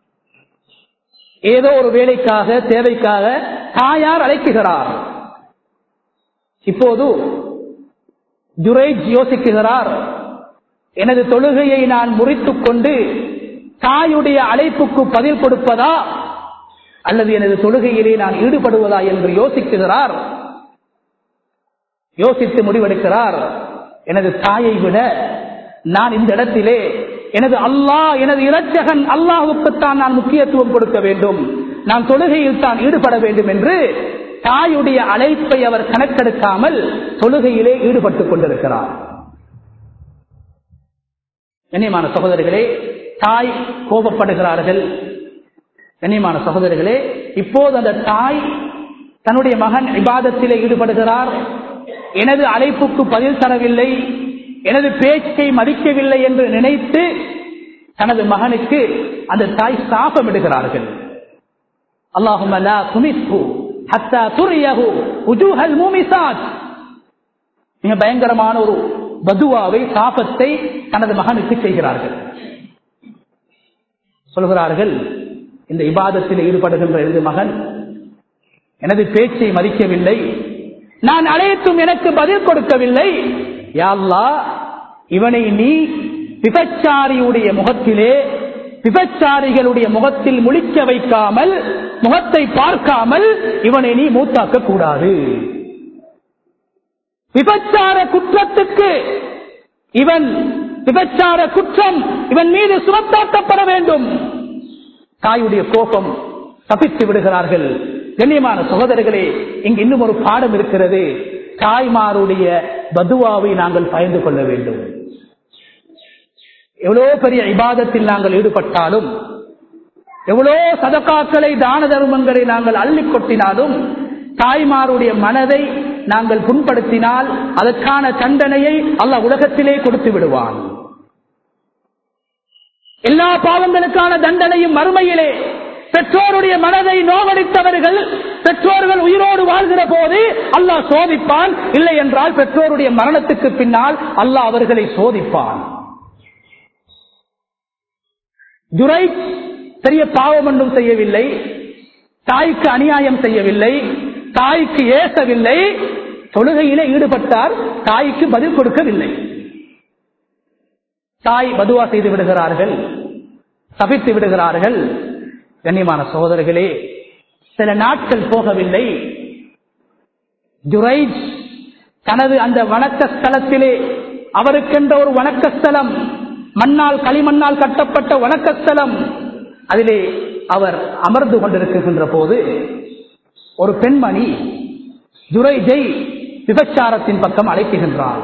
ஏதோ ஒரு வேலைக்காக தேவைக்காக தாயார் அழைக்குகிறார் இப்போது ஜுரைஜ் யோசிக்குகிறார் எனது தொழுகையை நான் முறித்துக் கொண்டு தாயுடைய அழைப்புக்கு பதில் கொடுப்பதா அல்லது எனது தொழுகையிலே நான் ஈடுபடுவதா என்று யோசிக்குகிறார் யோசித்து முடிவெடுக்கிறார் எனது தாயை விட நான் இந்த இடத்திலே எனது அல்லாஹ் எனது இரட்சகன் அல்லாஹுக்குத்தான் நான் முக்கியத்துவம் கொடுக்க வேண்டும் நான் தொழுகையில் தான் ஈடுபட வேண்டும் என்று தாயுடைய அழைப்பை அவர் கணக்கெடுக்காமல் தொழுகையிலே ஈடுபட்டுக் கொண்டிருக்கிறார் கண்ணியமான சகோதரர்களே தாய் கோபப்படுகிறார்கள் கண்ணியமான சகோதரர்களே இப்போது அந்த தாய் தன்னுடைய மகன் விவாதத்திலே ஈடுபடுகிறார் எனது அழைப்புக்கு பதில் தரவில்லை எனது பேச்சை மதிக்கவில்லை என்று நினைத்து தனது மகனுக்கு அந்த தாய் சாபமிடுகிறார்கள் அல்லாஹும் மிக பயங்கரமான ஒரு பதுவாவை சாபத்தை தனது மகனுக்கு செய்கிறார்கள் சொல்கிறார்கள் இந்த இபாதத்தில் ஈடுபடுகின்ற எனது மகன் எனது பேச்சை மதிக்கவில்லை நான் அழைத்தும் எனக்கு பதில் கொடுக்கவில்லை யாழ்லா இவனை நீ விபச்சாரியுடைய முகத்திலே விபச்சாரிகளுடைய முகத்தில் முழிக்க வைக்காமல் முகத்தை பார்க்காமல் இவனை நீ மூத்தாக்க கூடாது விபச்சார குற்றத்துக்கு இவன் விபச்சார குற்றம் இவன் மீது சுமத்தாக்கப்பட வேண்டும் தாயுடைய கோபம் தப்பித்து விடுகிறார்கள் கண்ணியமான சகோதரர்களே இங்கு இன்னும் ஒரு பாடம் இருக்கிறது தாய்மாருடைய பதுவாவை நாங்கள் பயந்து கொள்ள வேண்டும் எவ்வளோ பெரிய இபாதத்தில் நாங்கள் ஈடுபட்டாலும் எவ்வளோ சதக்காக்களை தான தர்மங்களை நாங்கள் அள்ளி கொட்டினாலும் தாய்மாருடைய மனதை நாங்கள் புண்படுத்தினால் அதற்கான தண்டனையை அல்ல உலகத்திலே கொடுத்து விடுவான் எல்லா பாவங்களுக்கான தண்டனையும் மறுமையிலே பெற்றோருடைய மனதை நோவடித்தவர்கள் பெற்றோர்கள் உயிரோடு வாழ்கிற போது அல்லாஹ் சோதிப்பான் இல்லை என்றால் பெற்றோருடைய மரணத்துக்கு பின்னால் அல்லாஹ் அவர்களை சோதிப்பான் ஜுரை பெரிய பாவம் ஒன்றும் செய்யவில்லை தாய்க்கு அநியாயம் செய்யவில்லை தாய்க்கு ஏசவில்லை தொழுகையிலே ஈடுபட்டார் தாய்க்கு பதில் கொடுக்கவில்லை தாய் பதுவா செய்து விடுகிறார்கள் தவித்து விடுகிறார்கள் கண்ணியமான சகோதரர்களே சில நாட்கள் போகவில்லை ஜுரைஜ் தனது அந்த வணக்க ஸ்தலத்திலே அவருக்கென்ற ஒரு வணக்க ஸ்தலம் மண்ணால் களிமண்ணால் கட்டப்பட்ட வணக்க ஸ்தலம் அதிலே அவர் அமர்ந்து கொண்டிருக்கின்ற போது ஒரு பெண்மணி ஜுரைஜை விபச்சாரத்தின் பக்கம் அழைக்குகின்றாள்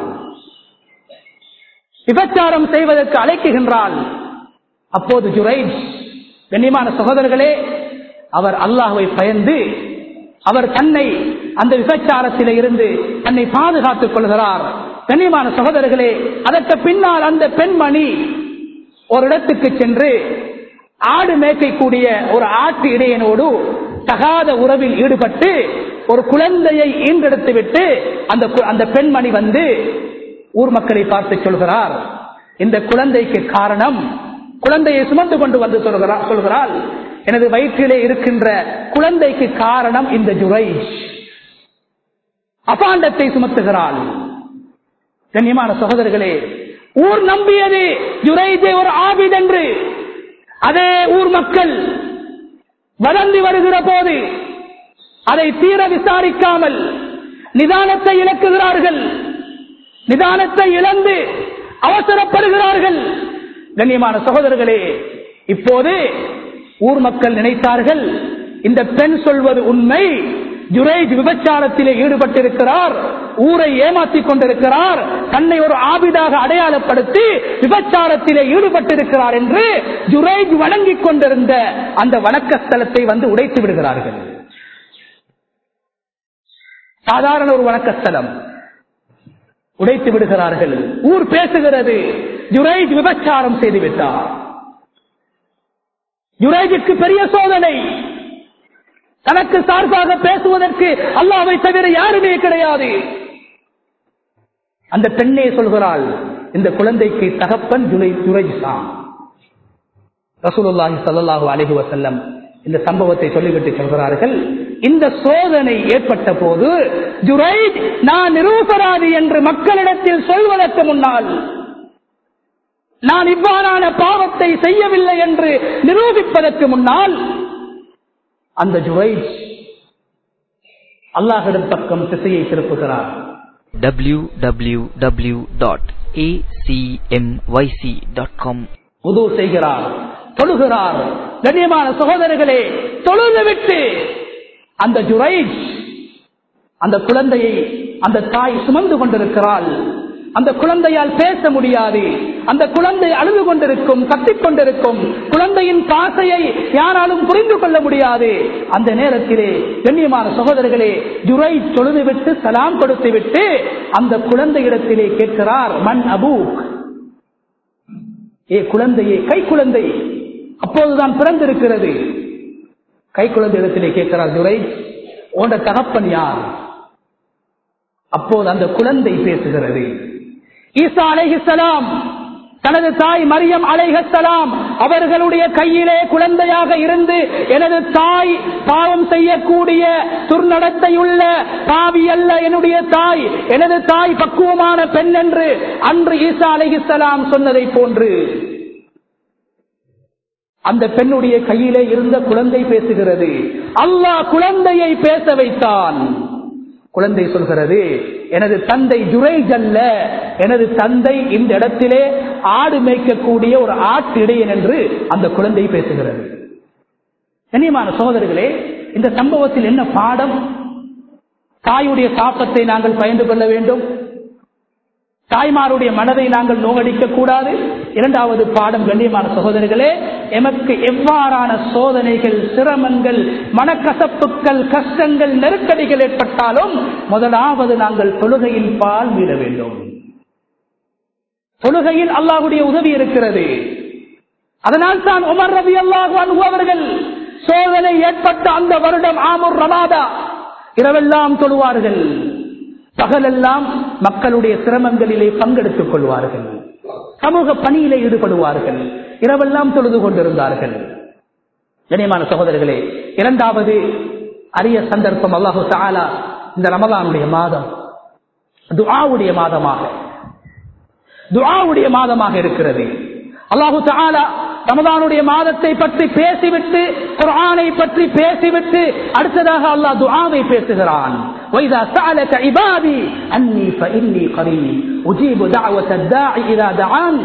விபச்சாரம் செய்வதற்கு அழைக்குகின்றாள் அப்போது ஜுரைஜ் கண்ணியமான சகோதரர்களே அவர் அல்லாஹுவை பயந்து அவர் தன்னை அந்த விபச்சாரத்தில இருந்து தன்னை பாதுகாத்துக் கொள்கிறார் கண்ணியமான சகோதரர்களே அதற்கு பின்னால் அந்த பெண்மணி ஒரு இடத்துக்கு சென்று ஆடு மேய்க்கக்கூடிய ஒரு ஆட்டு இடையனோடு தகாத உறவில் ஈடுபட்டு ஒரு குழந்தையை ஈன்றெடுத்து விட்டு அந்த அந்த பெண்மணி வந்து ஊர் மக்களை பார்த்து சொல்கிறார் இந்த குழந்தைக்கு காரணம் குழந்தையை சுமந்து கொண்டு வந்து சொல்கிறார் சொல்கிறாள் எனது வயிற்றிலே இருக்கின்ற குழந்தைக்கு காரணம் இந்த ஜுரை அபாண்டத்தை சுமத்துகிறாள் கண்ணியமான சகோதரர்களே ஊர் நம்பியது ஜுரைஜே ஒரு ஆபித் என்று அதே ஊர் மக்கள் வதந்தி வருகிற போது அதை தீர விசாரிக்காமல் நிதானத்தை இழக்குகிறார்கள் நிதானத்தை இழந்து அவசரப்படுகிறார்கள் கண்ணியமான சகோதரர்களே இப்போது ஊர் மக்கள் நினைத்தார்கள் இந்த பெண் சொல்வது உண்மை ஜுரேஜ் விபச்சாரத்திலே ஈடுபட்டிருக்கிறார் ஊரை ஏமாற்றிக் கொண்டிருக்கிறார் தன்னை ஒரு ஆபிதாக அடையாளப்படுத்தி விபச்சாரத்திலே ஈடுபட்டிருக்கிறார் என்று ஜுரேஜ் வணங்கிக் கொண்டிருந்த அந்த வணக்க ஸ்தலத்தை வந்து உடைத்து விடுகிறார்கள் சாதாரண ஒரு வணக்கஸ்தலம் உடைத்து விடுகிறார்கள் ஊர் பேசுகிறது ஜுரைஜ் விபச்சாரம் செய்து விட்டார் ஜுரைஜுக்கு பெரிய சோதனை தனக்கு சார்பாக பேசுவதற்கு அல்லாவை தவிர யாருமே கிடையாது அந்த பெண்ணே சொல்கிறாள் இந்த குழந்தைக்கு தகப்பன் ஜுலை ஜுரைஜ் தான் ரசூலுல்லாஹி ஸல்லல்லாஹு அலைஹி வஸல்லம் இந்த சம்பவத்தை சொல்லிவிட்டு சொல்கிறார்கள் இந்த சோதனை ஏற்பட்ட போது ஜுரைஜ் நான் நிரூபராதி என்று மக்களிடத்தில் சொல்வதற்கு முன்னால் நான் இவ்வாறான பாவத்தை செய்யவில்லை என்று நிரூபிப்பதற்கு முன்னால் அந்த ஜுரைஜ் அல்லாஹிடம் பக்கம் திசையை திருப்புகிறார் www.acmyc.com உது செய்கிறார் தொழுகிறார் கண்ணியமான சகோதரர்களே தொழுது விட்டு அந்த ஜுரைஜ் அந்த குழந்தையை அந்த தாய் சுமந்து கொண்டிருக்கிறாள் அந்த குழந்தையால் பேச முடியாது அந்த குழந்தை அழுது கொண்டிருக்கும் கத்திக் கொண்டிருக்கும் குழந்தையின் காசையை யாராலும் புரிந்து கொள்ள முடியாது அந்த நேரத்திலே கண்ணியமான சகோதரர்களே ஜுரை தொழுது விட்டு சலாம் கொடுத்து விட்டு அந்த குழந்தையிடத்திலே கேட்கிறார் மண் அபூக் ஏ குழந்தையே கை குழந்தை அப்போதுதான் பிறந்திருக்கிறது கை குழந்தை இடத்திலே கேட்கிறார் துரை உண்ட தகப்பன் யார் அப்போது அந்த குழந்தை பேசுகிறது ஈசா அலைஹிஸ்ஸலாம் தனது தாய் மரியம் அலைஹஸ்ஸலாம் அவர்களுடைய கையிலே குழந்தையாக இருந்து எனது தாய் பாவம் செய்யக்கூடிய துர்நடத்தையுள்ள பாவி அல்ல என்னுடைய தாய் எனது தாய் பக்குவமான பெண் என்று அன்று ஈசா அலைஹிஸ்ஸலாம் சொன்னதை போன்று அந்த பெண்ணுடைய கையிலே இருந்த குழந்தை பேசுகிறது அல்லாஹ் குழந்தையை பேச வைத்தான் குழந்தை சொல்கிறது எனது தந்தை ஜுரைஜ் அல்ல எனது தந்தை இந்த இடத்திலே ஆடு மேய்க்கக்கூடிய ஒரு ஆட்டிடையன் என்று அந்த குழந்தை பேசுகிறது கண்ணியமான சகோதரர்களே இந்த சம்பவத்தில் என்ன பாடம் தாயுடைய சாப்பத்தை நாங்கள் பயந்து கொள்ள வேண்டும் தாய்மாருடைய மனதை நாங்கள் நோகடிக்க கூடாது இரண்டாவது பாடம் கண்ணியமான சகோதரர்களே எமக்கு எவ்வாறான சோதனைகள் சிரமங்கள் மனக்கசப்புகள் கஷ்டங்கள் நெருக்கடிகள் ஏற்பட்டாலும் முதலாவது நாங்கள் தொழுகையின் பால் மீற வேண்டும் தொழுகையில் அல்லாஹுடைய உதவி இருக்கிறது அதனால் தான் உமர் ரவி அல்லாஹு அவர்கள் சோதனை ஏற்பட்ட அந்த வருடம் ஆமுர் ரமாதா இரவெல்லாம் தொழுவார்கள் பகலெல்லாம் மக்களுடைய சிரமங்களிலே பங்கெடுத்துக் கொள்வார்கள் சமூக பணியிலே ஈடுபடுவார்கள் இரவெல்லாம் தொழுது கொண்டிருந்தார்கள் கனியமான சகோதரர்களே இரண்டாவது அரிய சந்தர்ப்பம் அல்லாஹு தாலா இந்த ரமதானுடைய மாதம் துஆவுடைய மாதமாக துஆவுடைய மாதமாக இருக்கிறது அல்லாஹு தாலா ரமதானுடைய மாதத்தை பற்றி பேசிவிட்டு குரானை பற்றி பேசிவிட்டு அடுத்ததாக அல்லாஹ் துஆவை பேசுகிறான் وَإِذَا سَأَلَكَ عِبَادِي أَنِّي فَإِنِّي قَرِيبٌ أُجِيبُ دَعْوَةَ الدَّاعِ إِذَا دَعَانِ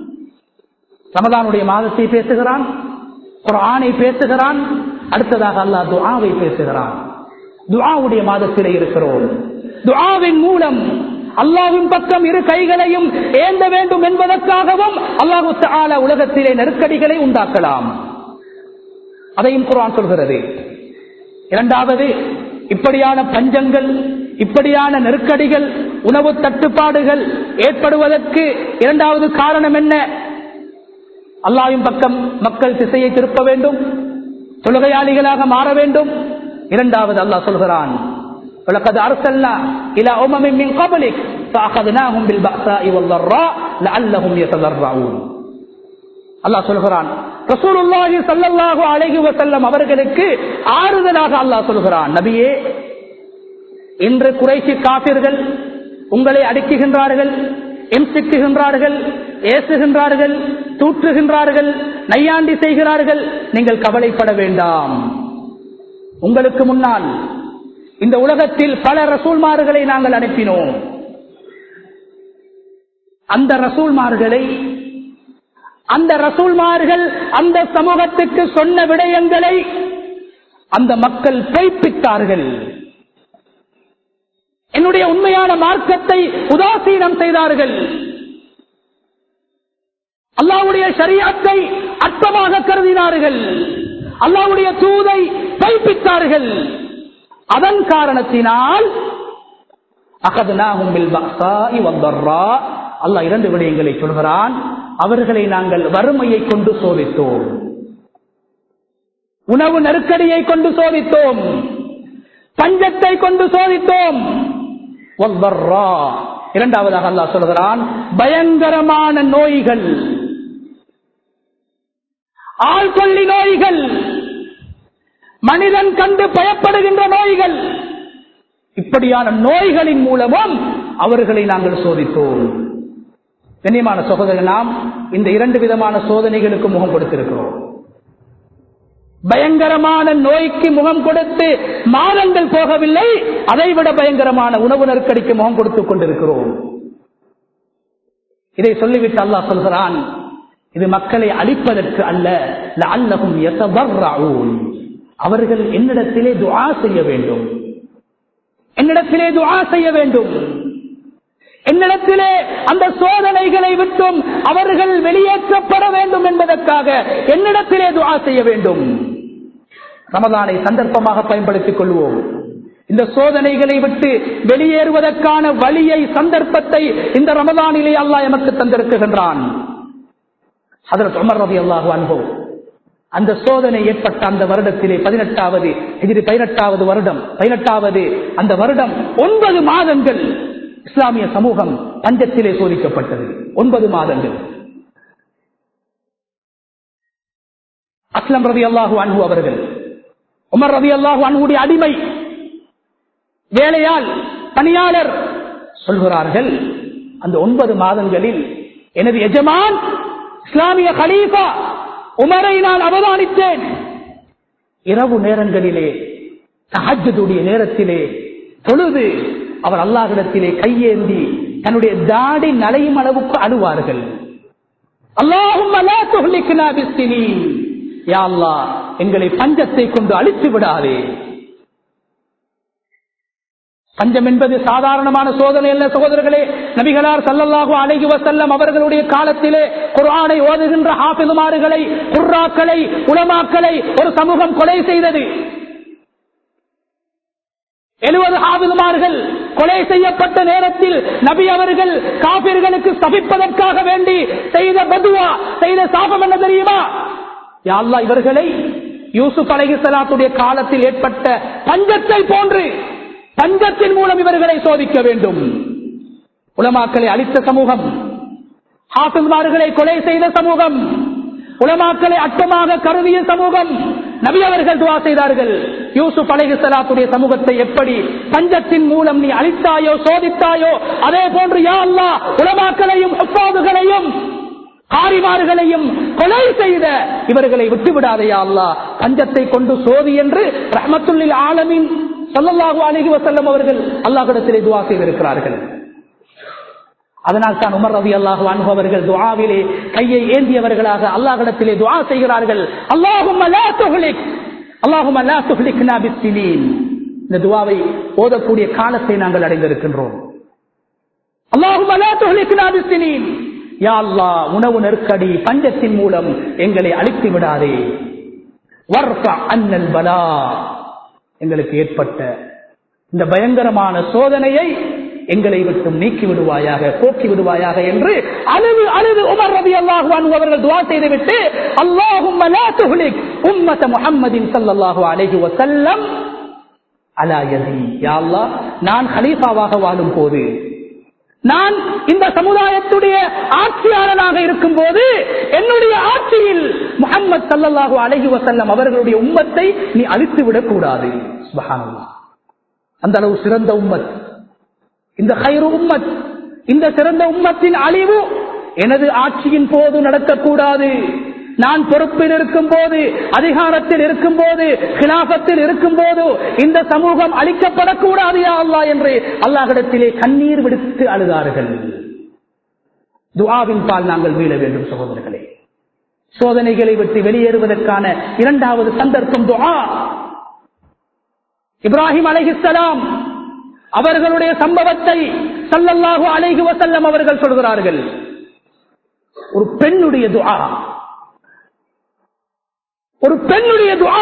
ரமதானுடைய மாதத்தை பேசுகிறான் குரானை பேசுகிறான் அடுத்ததாக அல்லாஹ் துஆவை பேசுகிறான் துஆவுடைய மாதத்திலே இருக்கிறோம் துஆவின் மூலம் அல்லாவின் பக்கம் இரு கைகளையும் ஏந்த வேண்டும் என்பதற்காகவும் அல்லாஹு தாலா உலகத்திலே நெருக்கடிகளை உண்டாக்கலாம் அதையும் குரான் சொல்கிறது இரண்டாவது இப்படியான பஞ்சங்கள் இப்படியான நெருக்கடிகள் உணவு தட்டுப்பாடுகள் ஏற்படுவதற்கு இரண்டாவது காரணம் என்ன அல்லாவின் பக்கம் மக்கள் திசையை திருப்ப வேண்டும் தொழுகையாளிகளாக மாற வேண்டும் இரண்டாவது அல்லாஹ் சொல்கிறான் ولقد أرسلنا إلى أمم من قبلك فأخذناهم بالبأساء والضراء لعلهم يتضرعون அல்லாஹ் சொல்கிறான் ரசூலுல்லாஹி ஸல்லல்லாஹு அலைஹி வஸல்லம் அவர்களுக்கு ஆறுதலாக அல்லாஹ் சொல்கிறான் நபியே இன்று குறைசி காபிர்கள் உங்களை அடிக்குகின்றார்கள் இம்சிக்குகின்றார்கள் ஏசுகின்றார்கள் தூற்றுகின்றார்கள் நையாண்டி செய்கிறார்கள் நீங்கள் கவலைப்பட வேண்டாம் உங்களுக்கு முன்னால் இந்த உலகத்தில் பல ரசூல்மார்களை நாங்கள் அனுப்பினோம் அந்த ரசூல்மார்களை அந்த ரசூல்மார்கள் அந்த சமூகத்துக்கு சொன்ன விடயங்களை அந்த மக்கள் பொய்ப்பித்தார்கள் என்னுடைய உண்மையான மார்க்கத்தை உதாசீனம் செய்தார்கள் அல்லாவுடைய ஷரியாத்தை அற்பமாக கருதினார்கள் அல்லாவுடைய தூதை பொய்ப்பித்தார்கள் அதன் காரணத்தினால் அல்லாஹ் இரண்டு விடயங்களை சொல்கிறான் அவர்களை நாங்கள் வறுமையை கொண்டு சோதித்தோம் உணவு நெருக்கடியை கொண்டு சோதித்தோம் பஞ்சத்தை கொண்டு சோதித்தோம் இரண்டாவதாக அல்லாஹ் சொல்கிறான் பயங்கரமான நோய்கள் ஆள்கொல்லி நோய்கள் மனிதன் கண்டு பயப்படுகின்ற நோய்கள் இப்படியான நோய்களின் மூலமும் அவர்களை நாங்கள் சோதித்தோம் கண்ணியமான சகோதரர் நாம் இந்த இரண்டு விதமான சோதனைகளுக்கு முகம் கொடுத்திருக்கிறோம் பயங்கரமான நோய்க்கு முகம் கொடுத்து மாதங்கள் போகவில்லை அதைவிட பயங்கரமான உணவு நெருக்கடிக்கு முகம் கொடுத்துக் கொண்டிருக்கிறோம் இதை சொல்லிவிட்டு அல்லாஹ் சொல்கிறான் இது மக்களை அழிப்பதற்கு அல்ல அல்லகும் அவர்கள் என்னிடத்திலே துஆ செய்ய வேண்டும் என்னிடத்திலே துஆ செய்ய வேண்டும் என்னிடத்திலே அந்த சோதனைகளை விட்டும் அவர்கள் வெளியேற்றப்பட வேண்டும் என்பதற்காக என்னிடத்திலே துஆ செய்ய வேண்டும் ரமதானை சந்தர்ப்பமாக பயன்படுத்திக் கொள்வோம் இந்த சோதனைகளை விட்டு வெளியேறுவதற்கான வழியை சந்தர்ப்பத்தை இந்த ரமதானிலே அல்லாஹ் எமக்கு தந்திருக்குகின்றான் அதற்கு உமர் ரவி அல்லாஹு அனுபவம் அந்த சோதனை ஏற்பட்ட அந்த வருடத்திலே பதினெட்டாவது எதிரி பதினெட்டாவது வருடம் பதினெட்டாவது அந்த வருடம் ஒன்பது மாதங்கள் இஸ்லாமிய சமூகம் பஞ்சத்திலே சோதிக்கப்பட்டது ஒன்பது மாதங்கள் அஸ்லம் ரவி அல்லாஹு அன்பு அவர்கள் உமர் ரவி அல்லாஹு அன்புடைய அடிமை வேலையால் பணியாளர் சொல்கிறார்கள் அந்த ஒன்பது மாதங்களில் எனது எஜமான் இஸ்லாமிய கலீஃபா உமரை நான் அவதானித்தேன் இரவு நேரங்களிலே தஹஜ்ஜுடைய நேரத்திலே தொழுது அவர் அல்லாஹிடத்திலே கையேந்தி தன்னுடைய தாடி நலையும் அளவுக்கு அழுவார்கள் அல்லாஹும் எங்களை பஞ்சத்தை கொண்டு அழித்து விடாதே பஞ்சம் என்பது சாதாரணமான சோதனை அல்ல சகோதரர்களே நபிகளார் சல்லல்லாஹு அலைஹி வசல்லம் அவர்களுடைய காலத்திலே குர்ஆனை ஓதுகின்ற ஹாஃபிதுமார்களை குர்ராக்களை உலமாக்களை ஒரு சமூகம் கொலை செய்தது எழுபது ஹாபிதுமார்கள் கொலை செய்யப்பட்ட நேரத்தில் நபி அவர்கள் காபிர்களுக்கு சபிப்பதற்காக வேண்டி செய்த பதுவா செய்த சாபம் என்ன தெரியுமா யாழ்லா இவர்களை யூசுப் அலைஹிஸ்லாத்துடைய காலத்தில் ஏற்பட்ட பஞ்சத்தை போன்று பஞ்சத்தின் மூலம் இவர்களை சோதிக்க வேண்டும் உலமாக்களை அளித்த சமூகம் ஹாபிதுமார்களை கொலை செய்த சமூகம் உலமாக்களை அட்டமாக கருதிய சமூகம் நபி அவர்கள் துவா செய்தார்கள் யூசுப் அலைஹி சலாத்துடைய சமூகத்தை எப்படி பஞ்சத்தின் மூலம் நீ அழித்தாயோ சோதித்தாயோ அதே போன்று யா அல்லா உலமாக்களையும் ஒப்பாதுகளையும் காரிமார்களையும் கொலை செய்த இவர்களை விட்டுவிடாதையா அல்லா பஞ்சத்தை கொண்டு சோதி என்று ரஹமத்துல்லில் ஆலமின் சொல்லல்லாஹு அலிஹி வசல்லம் அவர்கள் அல்லாஹிடத்திலே துவா செய்திருக்கிறார்கள் அதனால் தான் உமர் ரவி அல்லாஹு அனுபவர்கள் துவாவிலே கையை ஏந்தியவர்களாக அல்லாஹிடத்திலே துவா செய்கிறார்கள் அல்லாஹும் அல்லாஹும் இந்த துவாவை ஓதக்கூடிய காலத்தை நாங்கள் அடைந்திருக்கின்றோம் அல்லாஹும் யா அல்லா உணவு நெருக்கடி பஞ்சத்தின் மூலம் எங்களை அழித்து விடாதே அண்ணல் பலா எங்களுக்கு ஏற்பட்ட இந்த பயங்கரமான சோதனையை எங்களை விட்டும் நீக்கி விடுவாயாக போக்கி விடுவாயாக என்று அழுது அழுது உமர் ரவி அல்லாஹு அவர்கள் துவா செய்துவிட்டு அல்லாஹும் உம்மத முஹம்மதின் சல்லல்லாஹு அலைஹி வசல்லம் அலாயதி யாழ்லா நான் ஹலீஃபாவாக வாழும் போது நான் இந்த சமுதாயத்துடைய ஆட்சியாளனாக இருக்கும் போது என்னுடைய ஆட்சியில் முகமது சல்லல்லாஹு அலஹி வசல்லம் அவர்களுடைய உம்மத்தை நீ அழித்து விடக் கூடாது அந்த அளவு சிறந்த உம்மத் இந்த ஹைரு உம்மத் இந்த சிறந்த உம்மத்தின் அழிவு எனது ஆட்சியின் போது நடக்கக்கூடாது நான் பொறுப்பில் இருக்கும் போது அதிகாரத்தில் இருக்கும் போது கிலாபத்தில் இருக்கும் போது இந்த சமூகம் அழிக்கப்படக்கூடாது யா அல்லா என்று அல்லாஹிடத்திலே கண்ணீர் விடுத்து அழுதார்கள் துவாவின் பால் நாங்கள் மீள வேண்டும் சகோதரர்களே சோதனைகளை விட்டு வெளியேறுவதற்கான இரண்டாவது சந்தர்ப்பம் துவா இப்ராஹிம் அலைஹிஸ்லாம் அவர்களுடைய சம்பவத்தை சல்லல்லாஹு அலைஹி வசல்லம் அவர்கள் சொல்கிறார்கள் ஒரு பெண்ணுடைய துஆ ஒரு பெண்ணுடைய துஆ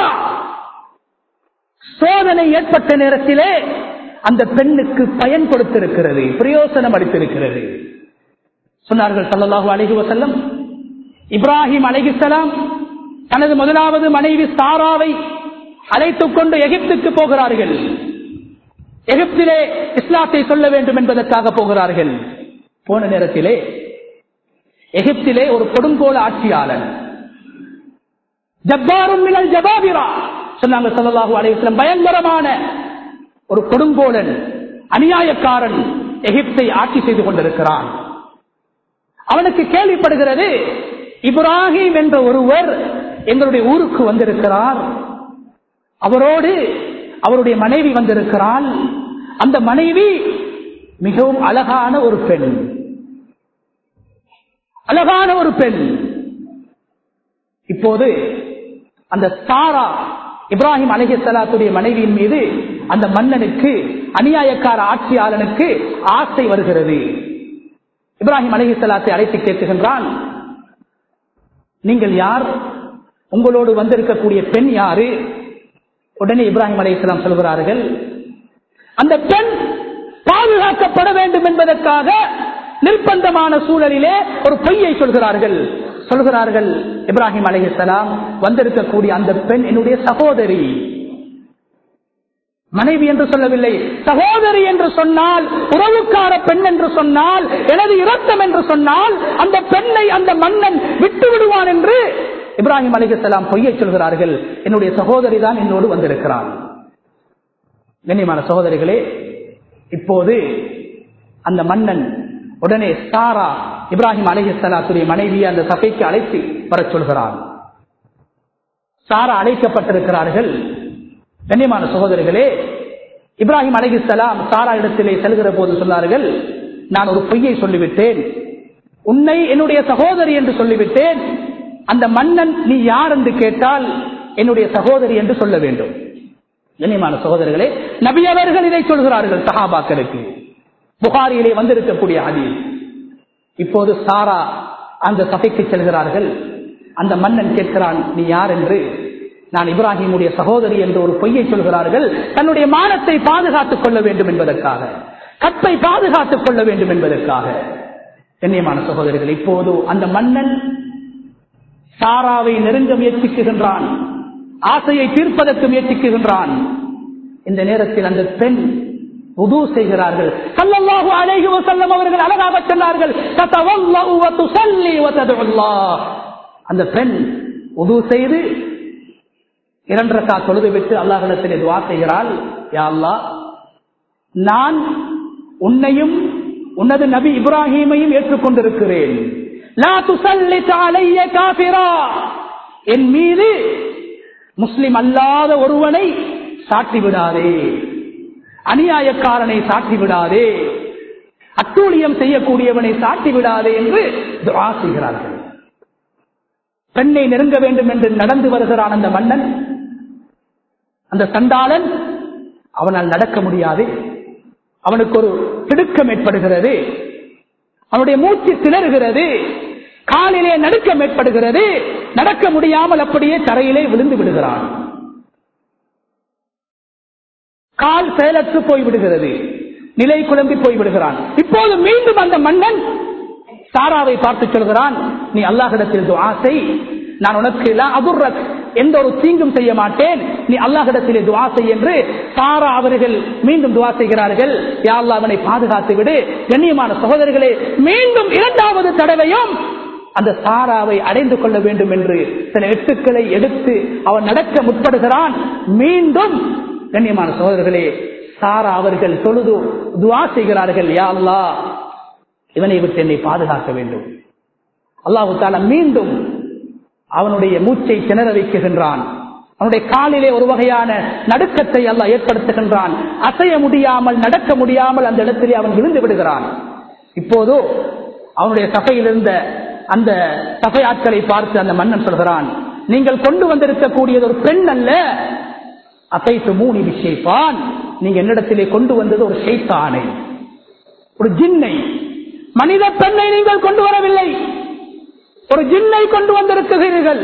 சோதனை ஏற்பட்ட நேரத்திலே அந்த பெண்ணுக்கு பயன் கொடுத்திருக்கிறது பிரயோசனம் அளித்திருக்கிறது சொன்னார்கள் சல்லல்லாஹு அலைஹி வசல்லம் இப்ராஹிம் அலைஹிஸ்லாம் தனது முதலாவது மனைவி சாராவை அழைத்துக் கொண்டு எகிப்துக்கு போகிறார்கள் எகிப்திலே இஸ்லாத்தை சொல்ல வேண்டும் என்பதற்காக போகிறார்கள் போன நேரத்திலே எகிப்திலே ஒரு கொடுங்கோல ஆட்சியாளர் ஜப்பாரும் மினல் ஜபாபிரா சொன்னாங்க சல்லல்லாஹு அலைஹிஸ்ஸலாம் பயங்கரமான ஒரு கொடுங்கோலன் அநியாயக்காரன் எகிப்தை ஆட்சி செய்து கொண்டிருக்கிறான் அவனுக்கு கேள்விப்படுகிறது இப்ராஹிம் என்ற ஒருவர் எங்களுடைய ஊருக்கு வந்திருக்கிறார் அவரோடு அவருடைய மனைவி வந்திருக்கிறாள் அந்த மனைவி மிகவும் அழகான ஒரு பெண் அழகான ஒரு பெண் இப்போது அந்த சாரா இப்ராஹிம் அலஹிசலாத்துடைய மனைவியின் மீது அந்த மன்னனுக்கு அநியாயக்கார ஆட்சியாளனுக்கு ஆசை வருகிறது இப்ராஹிம் அலஹிசலாத்தை அழைத்து கேட்குகின்றான் நீங்கள் யார் உங்களோடு வந்திருக்கக்கூடிய பெண் யாரு உடனே இப்ராஹிம் அலி இஸ்லாம் சொல்கிறார்கள் அந்த பெண் பாதுகாக்கப்பட வேண்டும் என்பதற்காக நிர்பந்தமான சூழலிலே ஒரு பொய்யை சொல்கிறார்கள் சொல்கிறார்கள் இப்ராஹிம் அலி இஸ்லாம் வந்திருக்கக்கூடிய அந்த பெண் என்னுடைய சகோதரி மனைவி என்று சொல்லவில்லை சகோதரி என்று சொன்னால் உறவுக்கார பெண் என்று சொன்னால் எனது இரத்தம் என்று சொன்னால் அந்த பெண்ணை அந்த மன்னன் விட்டு விடுவான் என்று இப்ராஹிம் அலிகலாம் பொய்யை சொல்கிறார்கள் என்னுடைய சகோதரி தான் என்னோடு வந்திருக்கிறான் கண்ணியமான சகோதரிகளே இப்போது அந்த மன்னன் உடனே சாரா இப்ராஹிம் அலிஹலாத்துடைய மனைவியை அந்த சபைக்கு அழைத்து வர சொல்கிறான் சாரா அழைக்கப்பட்டிருக்கிறார்கள் கண்ணியமான சகோதரிகளே இப்ராஹிம் அலிஹலாம் சாரா இடத்திலே செல்கிற போது சொன்னார்கள் நான் ஒரு பொய்யை சொல்லிவிட்டேன் உன்னை என்னுடைய சகோதரி என்று சொல்லிவிட்டேன் அந்த மன்னன் நீ யார் என்று கேட்டால் என்னுடைய சகோதரி என்று சொல்ல வேண்டும் கண்ணியமான சகோதரர்களே நபி அவர்கள் இதை சொல்கிறார்கள் சஹாபாக்களுக்கு புகாரியிலே வந்திருக்கக்கூடிய அதில் இப்போது சாரா அந்த சபைக்கு செல்கிறார்கள் அந்த மன்னன் கேட்கிறான் நீ யார் என்று நான் இப்ராஹிமுடைய சகோதரி என்று ஒரு பொய்யை சொல்கிறார்கள் தன்னுடைய மானத்தை பாதுகாத்துக் கொள்ள வேண்டும் என்பதற்காக கற்பை பாதுகாத்துக் கொள்ள வேண்டும் என்பதற்காக கண்ணியமான சகோதரிகள் இப்போது அந்த மன்னன் சாராவை நெருங்க முயற்சிக்குகின்றான் ஆசையை தீர்ப்பதற்கு முயற்சிக்குகின்றான் இந்த நேரத்தில் அந்த பெண் உது செய்கிறார்கள் சல்லல்லாஹு அலைஹி வஸல்லம் அவர்கள் அழகாக சொன்னார்கள் ததவல்லு வ துஸல்லி வ ததுல்லாஹ் அந்த பெண் உது செய்து இரண்டு ரக்கா தொழுது விட்டு அல்லாஹ்விடத்தில் துஆ செய்கிறாள் யா அல்லாஹ் நான் உன்னையும் உன்னது நபி இப்ராஹீமையும் ஏற்றுக்கொண்டிருக்கிறேன் லா துஸல்லித் அலைய காஃபிரா என் மீது முஸ்லிம் அல்லாத ஒருவனை சாட்டி விடாதே அநியாயக்காரனை சாட்டி விடாதே அட்டூழியம் செய்யக்கூடியவனை சாட்டி விடாதே என்று துஆ செய்கிறார்கள் பெண்ணை நெருங்க வேண்டும் என்று நடந்து வருகிறான் அந்த மன்னன் அந்த சண்டாளன் அவனால் நடக்க முடியாது அவனுக்கு ஒரு திடுக்கம் ஏற்படுகிறது அவனுடைய மூச்சு திணறுகிறது காலிலே நடுக்கம் ஏற்படுகிறது நடக்க முடியாமல் அப்படியே தரையிலே விழுந்து விடுகிறான் கால் செயலற்று போய்விடுகிறது நிலை குழம்பி போய்விடுகிறான் இப்போது மீண்டும் அந்த மன்னன் சாராவை பார்த்து சொல்கிறான் நீ அல்லாஹிடத்தில் ஆசை நான் உனக்கு அபுர்ரத் எந்த ஒரு தீங்கும் செய்ய மாட்டேன் நீ அல்லாஹிடத்திலே துவா செய் என்று சாரா அவர்கள் மீண்டும் துவா செய்கிறார்கள் யா அல்லாஹ் அவனை பாதுகாத்து விடு கண்ணியமான சகோதரர்களே மீண்டும் இரண்டாவது தடவையும் அந்த சாராவை அடைந்து கொள்ள வேண்டும் என்று சில எட்டுக்களை எடுத்து அவன் நடக்க முற்படுகிறான் மீண்டும் கண்ணியமான சகோதரர்களே சாரா அவர்கள் தொழுது துவா செய்கிறார்கள் யா அல்லாஹ் இவனை விட்டு என்னை பாதுகாக்க வேண்டும் அல்லாஹு தாலா மீண்டும் அவனுடைய மூச்சை திணற வைக்குகின்றான் அவனுடைய காலிலே ஒரு வகையான நடுக்கத்தை அல்லாஹ் ஏற்படுத்துகின்றான் அசைய முடியாமல் நடக்க முடியாமல் அந்த இடத்திலே அவன் விழுந்து விடுகிறான் இப்போதோ அவனுடைய சபையில் இருந்த அந்த சபை ஆட்களை பார்த்து அந்த மன்னன் சொல்கிறான் நீங்கள் கொண்டு வந்திருக்கக்கூடியது ஒரு பெண் அல்ல அசைத்து மூணி விஷயப்பான் நீங்க என்னிடத்திலே கொண்டு வந்தது ஒரு ஷைத்தானை ஒரு ஜின்னை மனித பெண்ணை நீங்கள் கொண்டு வரவில்லை ஒரு ஜின்னை கொண்டு வந்திருக்கிறீர்கள்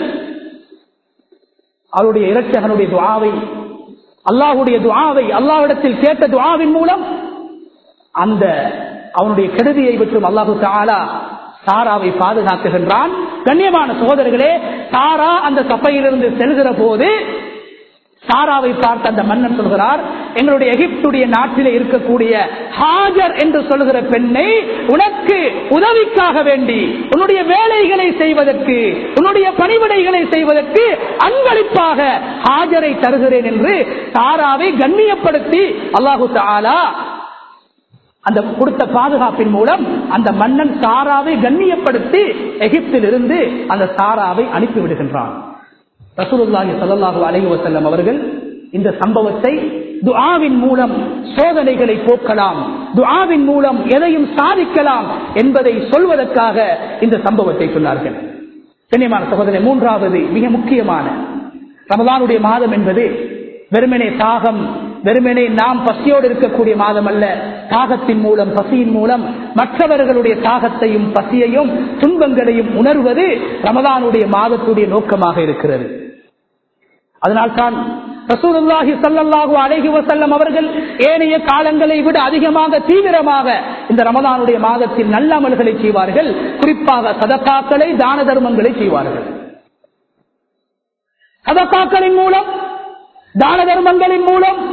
அவருடைய இரட்சகனுடைய துவாவை அல்லாஹுடைய துவாவை அல்லாஹிடத்தில் கேட்ட துவாவின் மூலம் அந்த அவனுடைய கெடுதியை விட்டும் அல்லாஹு தாலா சாராவை பாதுகாக்குகின்றான் கண்ணியமான சகோதரர்களே சாரா அந்த சபையிலிருந்து செல்கிற போது சாராவை பார்த்து அந்த மன்னன் சொல்கிறார் எங்களுடைய எகிப்துடைய நாட்டிலே இருக்கக்கூடிய ஹாஜர் என்று சொல்கிற பெண்ணை உனக்கு உதவிக்காக வேண்டி உன்னுடைய வேலைகளை செய்வதற்கு உன்னுடைய பணிவிடைகளை செய்வதற்கு அன்பளிப்பாக ஹாஜரை தருகிறேன் என்று சாராவை கண்ணியப்படுத்தி அல்லாஹு தாலா அந்த கொடுத்த பாதுகாப்பின் மூலம் அந்த மன்னன் சாராவை கண்ணியப்படுத்தி எகிப்தில் இருந்து அந்த சாராவை அனுப்பி விடுகின்றான் ரசூலுல்லாஹி ஸல்லல்லாஹு அலைஹி வஸல்லம் அவர்கள் இந்த சம்பவத்தை துஆவின் மூலம் சோதனைகளை போக்கலாம் துஆவின் மூலம் எதையும் சாதிக்கலாம் என்பதை சொல்வதற்காக இந்த சம்பவத்தை சொன்னார்கள் கண்ணியமான சகோதரன் மூன்றாவது மிக முக்கியமான ரமலானுடைய மாதம் என்பது வெறுமனே தாகம் வெறுமனே நாம் பசியோடு இருக்கக்கூடிய மாதம் அல்ல தாகத்தின் மூலம் பசியின் மூலம் மற்றவர்களுடைய தாகத்தையும் பசியையும் துன்பங்களையும் உணர்வது ரமதானுடைய மாதத்துடைய நோக்கமாக இருக்கிறது அதனால்தான் ரசூலுல்லாஹி சல்லல்லாஹு அலைஹி வஸல்லம் அவர்கள் ஏனைய காலங்களை விட அதிகமாக தீவிரமாக இந்த ரமதானுடைய மாதத்தில் நல்ல அமல்களை செய்வார்கள் குறிப்பாக சதக்காக்களை தான தர்மங்களை செய்வார்கள் சதக்காக்களின் மூலம் தான தர்மங்களின் மூலம்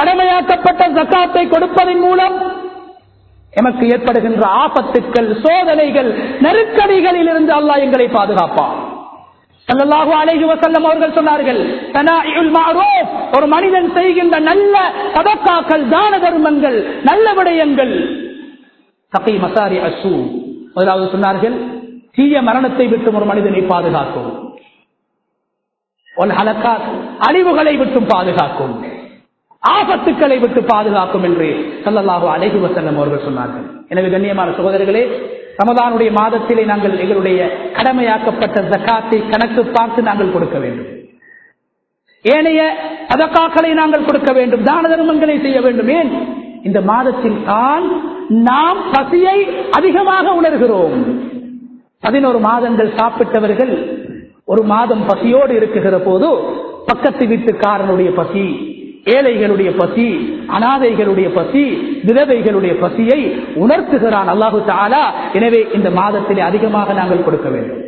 கடமையாக்கப்பட்ட ஜக்காத்தை கொடுப்பதன் மூலம் எமக்கு ஏற்படுகின்ற ஆபத்துக்கள் சோதனைகள் நெருக்கடிகளில் இருந்து அல்லாஹ் எங்களை பாதுகாப்பான் ஸல்லல்லாஹு அலைஹி வஸல்லம் அவர்கள் சொன்னார்கள் தனாஇல் மஅரூஃப் ஒரு மனிதன் செய்கின்ற நல்ல சதக்காக்கள் தான தர்மங்கள் நல்ல விடயங்கள் தகை மசாரி அசு முதலாவது சொன்னார்கள் தீய மரணத்தை விட்டும் ஒரு மனிதனை பாதுகாக்கும் ஒல் ஹலக்காத் அழிவுகளை விட்டும் பாதுகாக்கும் ஆபத்துக்களை விட்டு பாதுகாக்கும் என்று சல்லல்லாஹு அலைஹி வஸல்லம் அவர்கள் சொன்னார்கள் எனவே கண்ணியமான சகோதரர்களே ரமதானுடைய மாதத்திலே நாங்கள் எங்களுடைய கடமையாக்கப்பட்ட ஜக்காத்தை கணக்கு பார்த்து நாங்கள் கொடுக்க வேண்டும் ஏனைய சதக்காக்களை நாங்கள் கொடுக்க வேண்டும் தான தர்மங்களை செய்ய வேண்டும் ஏன் இந்த மாதத்தில் தான் நாம் பசியை அதிகமாக உணர்கிறோம் பதினோரு மாதங்கள் சாப்பிட்டவர்கள் ஒரு மாதம் பசியோடு இருக்குகிற போது பக்கத்து வீட்டுக்காரனுடைய பசி ஏழைகளுடைய பசி அனாதைகளுடைய பசி விதவைகளுடைய பசியை உணர்த்துகிறான் அல்லாஹு தாலா எனவே இந்த மாதத்திலே அதிகமாக நாங்கள் கொடுக்க வேண்டும்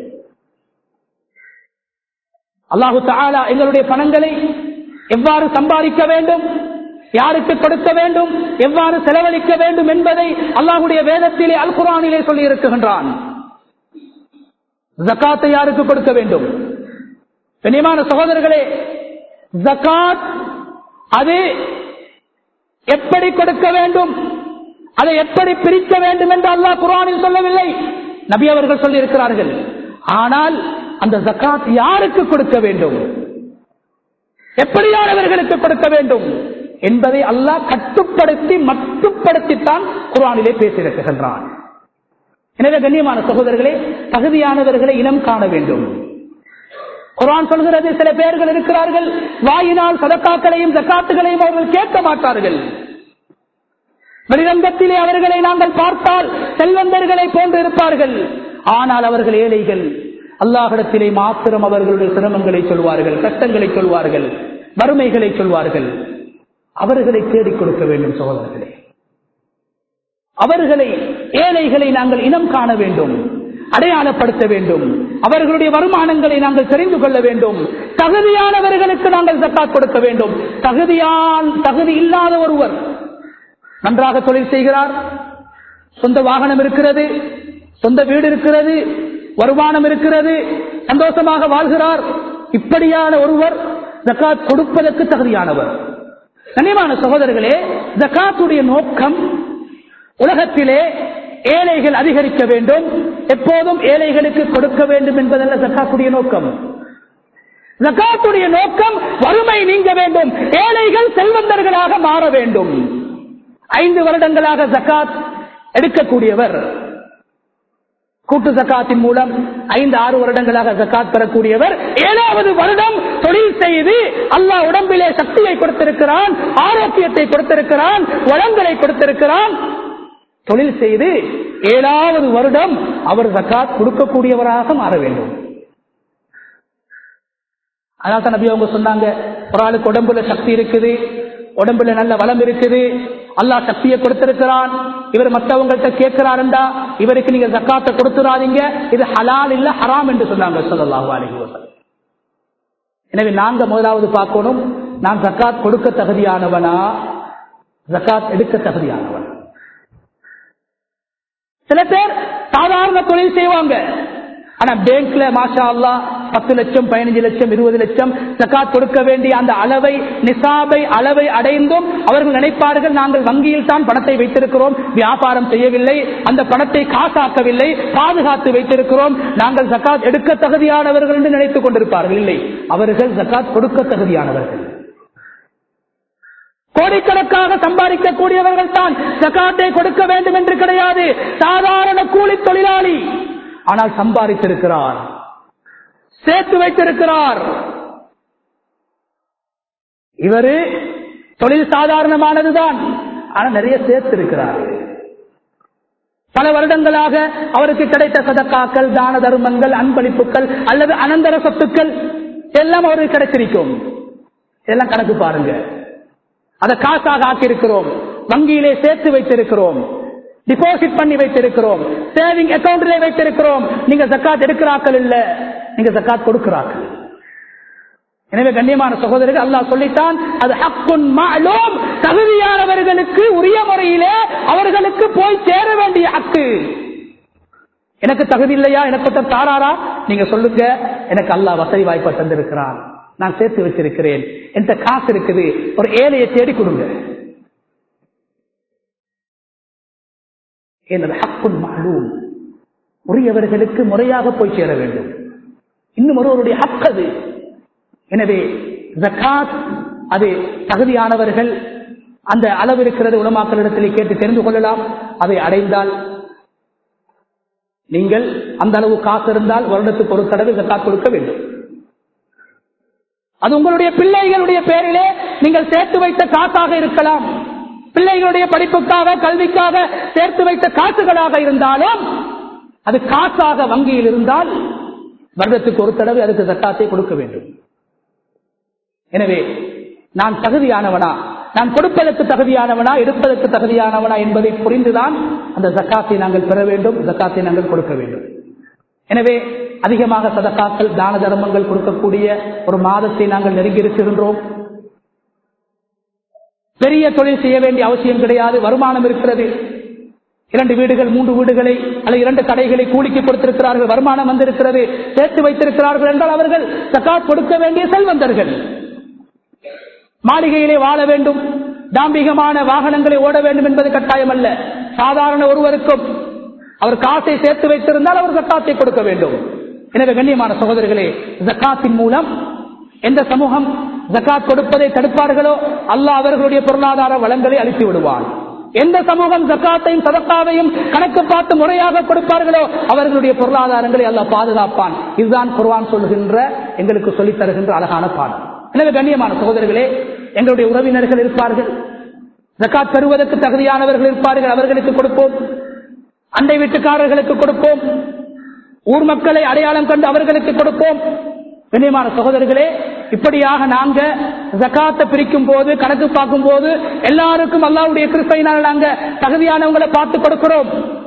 அல்லாஹு தாலா எங்களுடைய பணங்களை எவ்வாறு சம்பாதிக்க வேண்டும் யாருக்கு கொடுக்க வேண்டும் எவ்வாறு செலவழிக்க வேண்டும் என்பதை அல்லாஹுடைய வேதத்திலே அல் குரானிலே சொல்லி இருக்குகின்றான் ஜக்காத்தை யாருக்கு கொடுக்க வேண்டும் கண்ணியமான சகோதரர்களே ஜக்காத் அது எப்படி கொடுக்க வேண்டும் அதை எப்படி பிரிக்க வேண்டும் என்று அல்லாஹ் குரானில் சொல்லவில்லை நபி அவர்கள் சொல்லி இருக்கிறார்கள் ஆனால் அந்த ஜக்காத் யாருக்கு கொடுக்க வேண்டும் எப்படியானவர்களுக்கு கொடுக்க வேண்டும் என்பதை அல்லாஹ் கட்டுப்படுத்தி மட்டுப்படுத்தித்தான் குரானிலே பேசியிருக்கின்றான் எனவே கண்ணியமான சகோதரர்களே தகுதியானவர்களை இனம் காண வேண்டும் குரான் சொல்கிறது சில பேர்கள் இருக்கிறார்கள் வாயினால் சதக்காக்களையும் ஜக்காத்துகளையும் அவர்கள் கேட்க மாட்டார்கள் வெளிரங்கத்திலே அவர்களை நாங்கள் பார்த்தால் செல்வந்தர்களை போன்று இருப்பார்கள் ஆனால் அவர்கள் ஏழைகள் அல்லாஹிடத்திலே மாத்திரம் அவர்களுடைய சிரமங்களை சொல்வார்கள் கஷ்டங்களை சொல்வார்கள் வறுமைகளை சொல்வார்கள் அவர்களை தேடிக் கொடுக்க வேண்டும் சகோதரர்களே அவர்களை ஏழைகளை நாங்கள் இனம் காண வேண்டும் அடையாளப்படுத்த வேண்டும் அவர்களுடைய வருமானங்களை நாங்கள் தெரிந்து கொள்ள வேண்டும் தகுதியானவர்களுக்கு நாங்கள் ஜக்காத் கொடுக்க வேண்டும் தகுதியால் தகுதி இல்லாத ஒருவர் நன்றாக தொழில் செய்கிறார் சொந்த வாகனம் இருக்கிறது சொந்த வீடு இருக்கிறது வருமானம் இருக்கிறது சந்தோஷமாக வாழ்கிறார் இப்படியான ஒருவர் ஜக்காத் கொடுப்பதற்கு தகுதியானவர் கனிமான சகோதரர்களே ஜக்காத்துடைய நோக்கம் உலகத்திலே ஏழைகள் அதிகரிக்க வேண்டும் எப்போதும் ஏழைகளுக்கு கொடுக்க வேண்டும் என்பதல்ல ஜக்காத்துடைய நோக்கம் ஜக்காத்துடைய நோக்கம் வறுமை நீங்க வேண்டும் ஏழைகள் செல்வந்தர்களாக மாற வேண்டும் ஐந்து வருடங்களாக ஜக்காத் எடுக்கக்கூடியவர் கூட்டு ஜக்காத்தின் மூலம் ஐந்து ஆறு வருடங்களாக ஜக்காத் பெறக்கூடியவர் ஏழாவது வருடம் தொழில் செய்து அல்லாஹ் உடம்பிலே சக்தியை கொடுத்திருக்கிறான் ஆரோக்கியத்தை கொடுத்திருக்கிறான் வளங்களை கொடுத்திருக்கிறான் தொழில் செய்து ஏழாவது வருடம் அவர் ஜக்காத் கொடுக்கக்கூடியவராக மாற வேண்டும் அதனால நபி அவங்க சொன்னாங்க ஒரு ஆளுக்கு உடம்புல சக்தி இருக்குது உடம்புல நல்ல வளம் இருக்குது அல்லாஹ் சக்தியை கொடுத்திருக்கிறான் இவர் மற்றவங்கள்ட்ட கேட்கிறாருண்டா இவருக்கு நீங்க ஜக்காத்தை கொடுத்துறாதீங்க இது ஹலால் இல்ல ஹராம் என்று சொன்னாங்க சொல்லலாம் அலிஹி எனவே நாங்க முதலாவது பார்க்கணும் நான் ஜக்காத் கொடுக்க தகுதியானவனா ஜக்காத் எடுக்க தகுதியானவன் சில பேர் சாதாரண தொழில் செய்வாங்க ஆனா பேங்க்ல மாஷா அல்லா பத்து லட்சம் பதினஞ்சு லட்சம் இருபது லட்சம் ஜக்காத் கொடுக்க வேண்டிய அந்த அளவை நிசாபை அளவை அடைந்தும் அவர்கள் நினைப்பார்கள் நாங்கள் வங்கியில் தான் பணத்தை வைத்திருக்கிறோம் வியாபாரம் செய்யவில்லை அந்த பணத்தை காசாக்கவில்லை பாதுகாத்து வைத்திருக்கிறோம் நாங்கள் ஜக்காத் எடுக்க தகுதியானவர்கள் என்று நினைத்துக் கொண்டிருப்பார்கள் இல்லை அவர்கள் ஜக்காத் கொடுக்க தகுதியானவர்கள் கோடிக்கணக்காக சம்பாதிக்கக்கூடியவர்கள் தான் ஜக்காத்தை கொடுக்க வேண்டும் என்று கிடையாது சாதாரண கூலி தொழிலாளி ஆனால் சம்பாதித்திருக்கிறார் சேர்த்து வைத்திருக்கிறார் இவரு தொழில் சாதாரணமானதுதான் ஆனா நிறைய சேர்த்து இருக்கிறார் பல வருடங்களாக அவருக்கு கிடைத்த சதக்காக்கள் தான தர்மங்கள் அன்பளிப்புகள் அல்லது அனந்தர சொத்துக்கள் எல்லாம் அவருக்கு கிடைத்திருக்கும் இதெல்லாம் கணக்கு பாருங்க அதை காசாக ஆக்கியிருக்கிறோம் வங்கியிலே சேர்த்து வைத்திருக்கிறோம் டிபாசிட் பண்ணி வைத்திருக்கிறோம் சேவிங் அக்கௌண்டிலே வைத்திருக்கிறோம் நீங்க ஜக்காத் எடுக்கிறாக்கள் இல்ல நீங்க ஜக்காத் கொடுக்கிறாக்கள் எனவே கண்ணியமான சகோதரர்கள் அல்லாஹ் சொல்லித்தான் அது ஹக்குன் மாலூம் தகுதியானவர்களுக்கு உரிய முறையிலே அவர்களுக்கு போய் சேர வேண்டிய ஹக்கு எனக்கு தகுதி இல்லையா எனக்கு ஒருத்தர் தாராரா நீங்க சொல்லுங்க எனக்கு அல்லாஹ் வசதி வாய்ப்பை தந்திருக்கிறான் நான் சேர்த்து வச்சிருக்கிறேன் என்கிட்ட காசு இருக்குது ஒரு ஏழையை தேடி கொடுங்க எனது ஹக்குன் மாலூம் உரியவர்களுக்கு முறையாக போய் சேர வேண்டும் இன்னும் ஒருவருடைய ஹக் அது எனவே ஜக்காத் அது தகுதியானவர்கள் அந்த அளவு இருக்கிறது உலமாக்களிடத்திலே கேட்டு தெரிந்து கொள்ளலாம் அதை அடைந்தால் நீங்கள் அந்த அளவு காசு இருந்தால் வருடத்துக்கு ஒரு தடவை ஜக்காத் கொடுக்க வேண்டும் அது உங்களுடைய பிள்ளைகளுடைய பேரிலே நீங்கள் சேர்த்து வைத்த காசாக இருக்கலாம் பிள்ளைகளுடைய படிப்புக்காக கல்விக்காக சேர்த்து வைத்த காசுகளாக இருந்தாலும் அது காசாக வங்கியில் இருந்தால் வருடத்துக்கு ஒரு தடவை அதுக்கு ஜக்காத்தை கொடுக்க வேண்டும் எனவே நான் தகுதியானவனா நான் கொடுப்பதற்கு தகுதியானவனா எடுப்பதற்கு தகுதியானவனா என்பதை புரிந்துதான் அந்த ஜக்காத்தை நாங்கள் பெற வேண்டும் ஜக்காத்தை நாங்கள் கொடுக்க வேண்டும் எனவே அதிகமாக சதக்காக்கள் தான தர்மங்கள் கொடுக்கக்கூடிய ஒரு மாதத்தை நாங்கள் நெருங்கி இருக்கின்றோம் பெரிய தொழில் செய்ய வேண்டிய அவசியம் கிடையாது வருமானம் இருக்கிறது இரண்டு வீடுகள் மூன்று வீடுகளை அல்லது இரண்டு கடைகளை கூலிக்கு கொடுத்திருக்கிறார்கள் வருமானம் வந்திருக்கிறது சேர்த்து வைத்திருக்கிறார்கள் என்றால் அவர்கள் சக்காத் கொடுக்க வேண்டிய செல்வந்தர்கள் மாளிகையிலே வாழ வேண்டும் தாம்பிகமான வாகனங்களை ஓட வேண்டும் என்பது கட்டாயம் அல்ல சாதாரண ஒருவருக்கும் அவர் காசை சேர்த்து வைத்திருந்தால் அவர் ஜக்காத்தை கொடுக்க வேண்டும் எனவே கண்ணியமான சகோதரர்களே ஜக்காத்தின் மூலம் எந்த சமூகம் ஜக்காத் கொடுப்பதை தடுப்பார்களோ அல்லாஹ் அவர்களுடைய பொருளாதார வளங்களை அளித்து விடுவான் எந்த சமூகம் ஜக்காத்தையும் சதக்காவையும் கணக்கு பார்த்து முறையாக கொடுப்பார்களோ அவர்களுடைய பொருளாதாரங்களை அல்லாஹ் பாதுகாப்பான் இதுதான் குர்வான் சொல்கின்ற எங்களுக்கு சொல்லித் தருகின்ற அழகான பாடம் எனவே கண்ணியமான சகோதரர்களே எங்களுடைய உறவினர்கள் இருப்பார்கள் ஜக்காத் பெறுவதற்கு தகுதியானவர்கள் இருப்பார்கள் அவர்களுக்கு கொடுப்போம் அண்டை வீட்டுக்காரர்களுக்கு கொடுப்போம் ஊர் மக்களை அடையாளம் கண்டு அவர்களுக்கு கொடுப்போம் கண்ணியமான சகோதரர்களே இப்படியாக நாங்க ஜக்காத்தை பிரிக்கும் போது கணக்கு பார்க்கும் போது எல்லாருக்கும் அல்லாவுடைய கிருப்பையினால் நாங்க தகுதியானவங்களை பார்த்து கொடுக்கிறோம்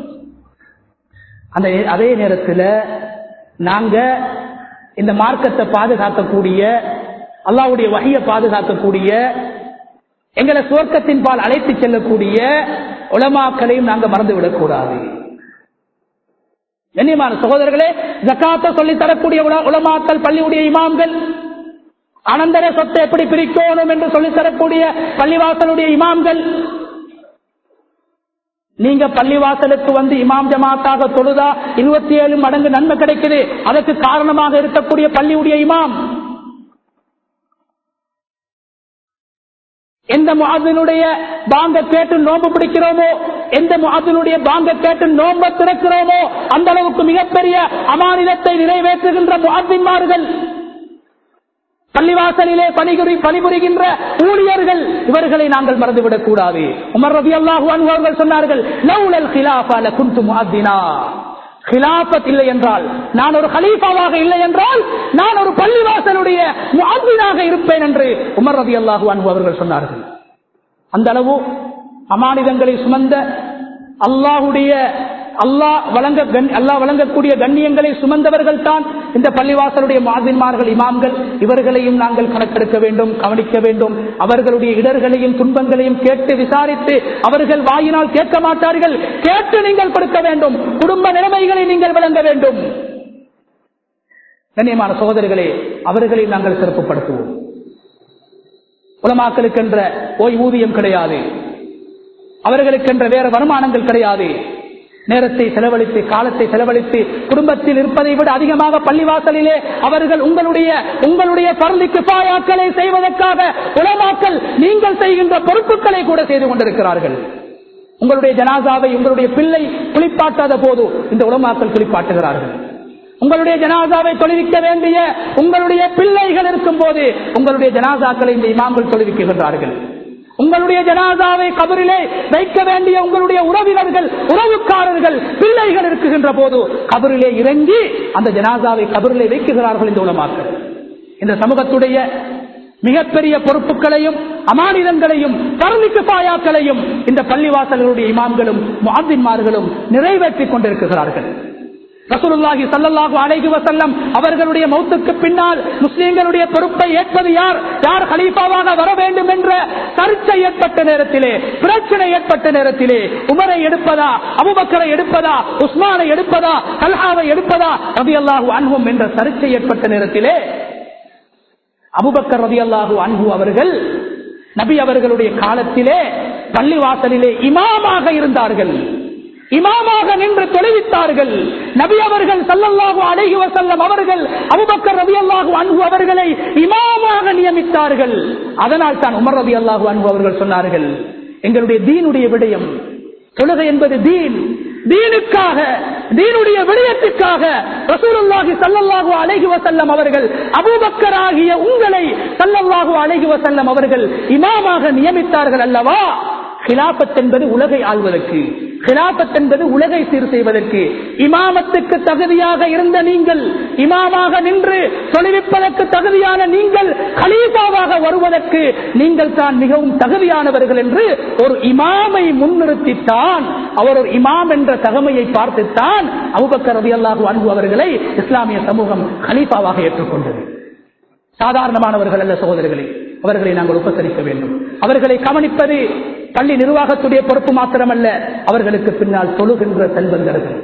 அந்த அதே நேரத்தில் நாங்க இந்த மார்க்கத்தை பாதுகாக்கக்கூடிய அல்லாவுடைய வகையை பாதுகாக்கக்கூடிய எங்களை சுவர்க்கத்தின் பால் அழைத்து செல்லக்கூடிய உலமாக்களையும் நாங்க மறந்துவிடக் கூடாது கண்ணியமான சகோதரர்களே ஜக்காத்த சொல்லி தரக்கூடிய உலமாக்கல் பள்ளியுடைய இமாம்கள் அனந்தர சொத்தை எப்படி பிரிக்கணும் என்று சொல்லி தரக்கூடிய பள்ளிவாசலுடைய இமாம்கள் நீங்க பள்ளிவாசலுக்கு வந்து இமாம் ஜமாத்தாக தொழுதா இருபத்தி ஏழு மடங்கு நன்மை கிடைக்குது அதற்கு காரணமாக இருக்கக்கூடிய பள்ளியுடைய இமாம் எந்த முகத்தினுடைய பாங்க கேட்டு நோம்பு பிடிக்கிறோமோ எந்த முகத்தினுடைய பாங்க கேட்டு நோம்ப திறக்கிறோமோ அந்த அளவுக்கு மிகப்பெரிய அமானிதத்தை நிறைவேற்றுகின்ற முகத்தின்மார்கள் பள்ளிவாசலிலே பணிபுரி பணிபுரிகின்ற ஊழியர்கள் இவர்களை நாங்கள் மறந்துவிடக் கூடாது உமர் ரவி அல்லாஹு அவர்கள் சொன்னார்கள் லவுலல் ஹிலாஃபால குந்து முஅத்தினா ஹிலாபத் இல்லை என்றால் நான் ஒரு ஹலீஃபாவாக இல்லை என்றால் நான் ஒரு பள்ளிவாசலுடைய முஅத்தினாக இருப்பேன் என்று உமர் ரவி அல்லாஹு அன்பு அவர்கள் சொன்னார்கள் அந்த அளவு அமானிதங்களை சுமந்த அல்லாஹுடைய அல்லாஹ் வழங்க அல்லாஹ் வழங்கக்கூடிய கண்ணியங்களை சுமந்தவர்கள் தான் இந்த பள்ளிவாசலுடைய மாதின்மார்கள் இமாம்கள் இவர்களையும் நாங்கள் கணக்கெடுக்க வேண்டும் கவனிக்க வேண்டும் அவர்களுடைய இடர்களையும் துன்பங்களையும் கேட்டு விசாரித்து அவர்கள் வாயினால் கேட்க மாட்டார்கள் கேட்டு நீங்கள் கொடுக்க வேண்டும் குடும்ப நிலைமைகளை நீங்கள் விளங்க வேண்டும் கண்ணியமான சகோதரிகளே அவர்களை நாங்கள் சிறப்புப்படுத்துவோம் உலமாக்களுக்கென்ற ஓய்வூதியம் கிடையாது அவர்களுக்கென்ற வேற வருமானங்கள் கிடையாது நேரத்தை செலவழித்து காலத்தை செலவழித்து குடும்பத்தில் இருப்பதை விட அதிகமாக பள்ளிவாசலிலே அவர்கள் உங்களுடைய உங்களுடைய பரளிக்கு பாயாக்களை செய்வதற்காக உலமாக்கல் நீங்கள் செய்கின்ற பொறுப்புகளை கூட செய்து கொண்டிருக்கிறார்கள் உங்களுடைய ஜனாசாவை உங்களுடைய பிள்ளை குளிப்பாட்டாத போது இந்த உலமாக்கல் குளிப்பாட்டுகிறார்கள் உங்களுடைய ஜனாசாவை தொழுவிக்க வேண்டிய உங்களுடைய பிள்ளைகள் இருக்கும் போது உங்களுடைய ஜனாசாக்களை இந்த இமாம்கள் தொழுவிக்குகின்றார்கள் உங்களுடைய ஜனாதாவை கபரிலே வைக்க வேண்டிய உங்களுடைய உறவினர்கள் உறவுக்காரர்கள் பிள்ளைகள் இருக்குகின்ற போது கபரிலே இறங்கி அந்த ஜனாதாவை கபரிலே வைக்குகிறார்கள் இந்த உலமாக்கள் இந்த சமூகத்துடைய மிகப்பெரிய பொறுப்புகளையும் அமானிதங்களையும் பரமிக்கு பாயாக்களையும் இந்த பள்ளிவாசல்களுடைய இமாம்களும் மாதின்மார்களும் நிறைவேற்றிக் கொண்டிருக்கிறார்கள் ரசூலுல்லாஹி ஸல்லல்லாஹு அலைஹி வஸல்லம் அவர்களுடைய மௌத்துக்கு பின்னால் முஸ்லிம்களுடைய பொறுப்பை ஏற்பது யார் யார் கலீஃபாவாக வர வேண்டும் என்ற சர்ச்சை ஏற்பட்ட நேரத்திலே பிரச்சனை ஏற்பட்ட நேரத்திலே உமரை எடுப்பதா அபுபக்கரை எடுப்பதா உஸ்மானை எடுப்பதா கல்ஹாவை எடுப்பதா ரபியல்லாஹு அன்ஹும் என்ற சர்ச்சை ஏற்பட்ட நேரத்திலே அபுபக்கர் ரபியல்லாஹு அன்ஹு அவர்கள் நபி அவர்களுடைய காலத்திலே பள்ளிவாசலிலே இமாமாக இருந்தார்கள் இமாமாக நின்று தொலைவித்தார்கள் நபி அவர்கள் சல்லல்லாஹு அலைஹி வஸல்லம் அவர்கள் அபூபக்கர் ரலியல்லாஹு அன்ஹு அவர்களை இமாமாக நியமித்தார்கள் அதனால் தான் உமர் ரலியல்லாஹு அன்ஹு அவர்கள் சொன்னார்கள் எங்களுடைய தீனுடைய விடயம் தொழுகை என்பது தீன் தீனுக்காக தீனுடைய விடயத்துக்காக ரசூலுல்லாஹி ஸல்லல்லாஹு அலைஹி வஸல்லம் அவர்கள் அபூபக்கர் ஆகிய உங்களை ஸல்லல்லாஹு அலைஹி வஸல்லம் அவர்கள் இமாமாக நியமித்தார்கள் அல்லவா கிலாபத் என்பது உலகை ஆள்வதற்கு கிலாபத் என்பது உலகை சீர் செய்வதற்கு இமாமத்துக்கு தகுதியாக இருந்த நீங்கள் இமாமாக நின்று தொழிவிப்பதற்கு தகுதியான நீங்கள் கலீஃபாவாக வருவதற்கு நீங்கள் தான் மிகவும் தகுதியானவர்கள் என்று ஒரு இமாமை முன்னிறுத்தித்தான் அவர் ஒரு இமாம் என்ற தகமையை பார்த்துத்தான் அபுபக்கர் ரலியல்லாஹு அன்ஹு அவர்களை இஸ்லாமிய சமூகம் கலீஃபாவாக ஏற்றுக்கொண்டது சாதாரணமானவர்கள் அல்ல சகோதரர்களே அவர்களை நாங்கள் உபசரிக்க வேண்டும் அவர்களை கவனிப்பது பள்ளி நிர்வாகத்துடைய பொறுப்பு மாத்திரமல்ல அவர்களுக்கு பின்னால் தொழுகின்ற செல்வந்தர்கள்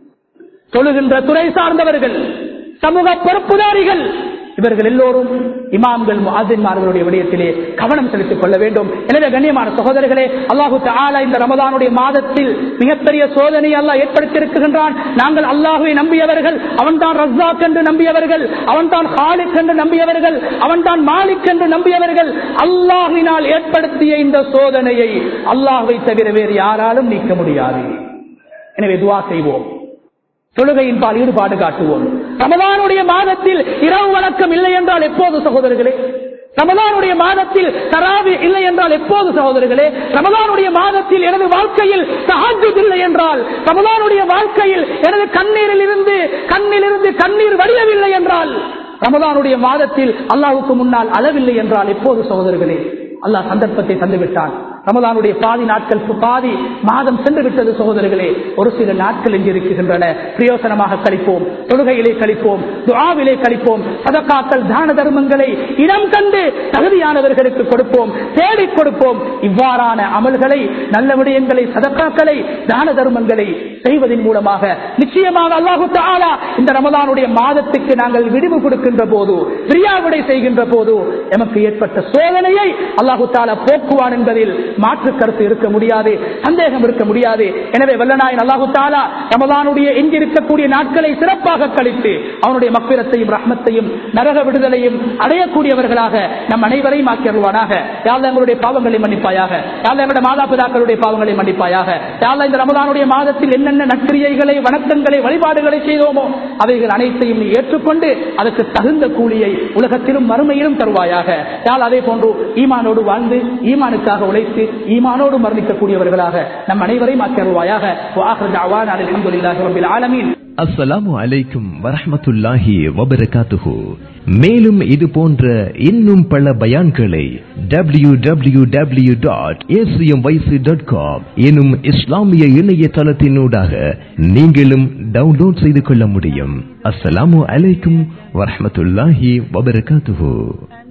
தொழுகின்ற துறை சார்ந்தவர்கள் சமூக பொறுப்புதாரிகள் இவர்கள் எல்லோரும் இமாம்கள் முஹாசின்மார்களுடைய விடயத்திலே கவனம் செலுத்திக் கொள்ள வேண்டும் எனவே கண்ணியமான சகோதரர்களே அல்லாஹு தாலா இந்த ரமதானுடைய மாதத்தில் மிகப்பெரிய சோதனை அல்லாஹ் ஏற்படுத்தியிருக்கின்றான் நாங்கள் அல்லாஹுவை நம்பியவர்கள் அவன்தான் ரஸ்ஸாக் என்று நம்பியவர்கள் அவன்தான் ஹாலிக் என்று நம்பியவர்கள் அவன்தான் மாலிக் என்று நம்பியவர்கள் அல்லாஹினால் ஏற்படுத்திய இந்த சோதனையை அல்லாஹுவை தவிர வேறு யாராலும் நீக்க முடியாது எனவே துவா செய்வோம் தொழுகையின் பால் ஈடுபாடு காட்டுவோம் ரமதானுடைய மாதத்தில் இரவு வழக்கம் இல்லை என்றால் எப்போது சகோதரர்களே ரமதானுடைய மாதத்தில் தராவி இல்லை என்றால் எப்போது சகோதரர்களே ரமதானுடைய மாதத்தில் எனது வாழ்க்கையில் தஹஜ்ஜுத் இல்லை என்றால் ரமதானுடைய வாழ்க்கையில் எனது கண்ணீரில் இருந்து கண்ணிலிருந்து கண்ணீர் வடியவில்லை என்றால் ரமதானுடைய மாதத்தில் அல்லாஹ்வுக்கு முன்னால் அளவில்லை என்றால் எப்போது சகோதரர்களே அல்லாஹ் சந்தர்ப்பத்தை தந்துவிட்டான் ரமதானுடைய பாதி நாட்கள் பாதி மாதம் சென்று விட்டது சகோதரர்களே ஒரு சில நாட்கள் இங்கு இருக்கின்றன பிரயோசனமாக கழிப்போம் தொழுகையிலே கழிப்போம் துஆவிலே கழிப்போம் சதக்காக்கள் தான தர்மங்களை இனம் கண்டு தகுதியானவர்களுக்கு கொடுப்போம் தேடி கொடுப்போம் இவ்வாறான அமல்களை நல்ல விடயங்களை சதக்காக்களை தான தர்மங்களை செய்வதன் மூலமாக நிச்சயமாக அல்லாஹு தாலா இந்த ரமதானுடைய மாதத்துக்கு நாங்கள் விடுவு கொடுக்கின்ற போது பிரியாவிடை செய்கின்ற போது எமக்கு ஏற்பட்ட சோதனையை அல்லாஹு தாலா போக்குவான் என்பதில் மாற்று கருத்து இருக்க முடியாது சந்தேகம் இருக்க முடியாது எனவே வல்லநாயன் அல்லாஹு தாலா ரமதானுடைய எங்கிருக்கக்கூடிய நாட்களை சிறப்பாக கழித்து அவனுடைய மக்கிரத்தையும் ரஹ்மத்தையும் நரக விடுதலையும் அடையக்கூடியவர்களாக நம் அனைவரையும் ஆக்கியருவானாக யாழ்ல எங்களுடைய பாவங்களை மன்னிப்பாயாக யாழ்ல எங்களுடைய மாதா பிதாக்களுடைய பாவங்களை மன்னிப்பாயாக யாழ்ல இந்த ரமதானுடைய மாதத்தில் என்னென்ன நற்கிரியைகளை வணக்கங்களை வழிபாடுகளை செய்தோமோ அவைகள் அனைத்தையும் நீ ஏற்றுக்கொண்டு அதற்கு தகுந்த கூலியை உலகத்திலும் மறுமையிலும் தருவாயாக யாழ் அதே போன்று ஈமானோடு வாழ்ந்து ஈமானுக்காக உழைத்து ஈமானோடு மரணிக்கக்கூடியவர்களாக நம் அனைவரையும் ஆக்கியருவாயாக ஆலமீன் அஸ்ஸலாமு அலைக்கும் வரஹ்மத்துல்லாஹி வபரகாத்துஹு மேலும் இது போன்ற இன்னும் பல பயான்களை W W W dot dot com எனும் இஸ்லாமிய இணையதளத்தினூடாக நீங்களும் டவுன்லோட் செய்து கொள்ள முடியும் அஸ்ஸலாமு அலைக்கும் வரஹ்மத்துல்லாஹி வபரகாத்துஹு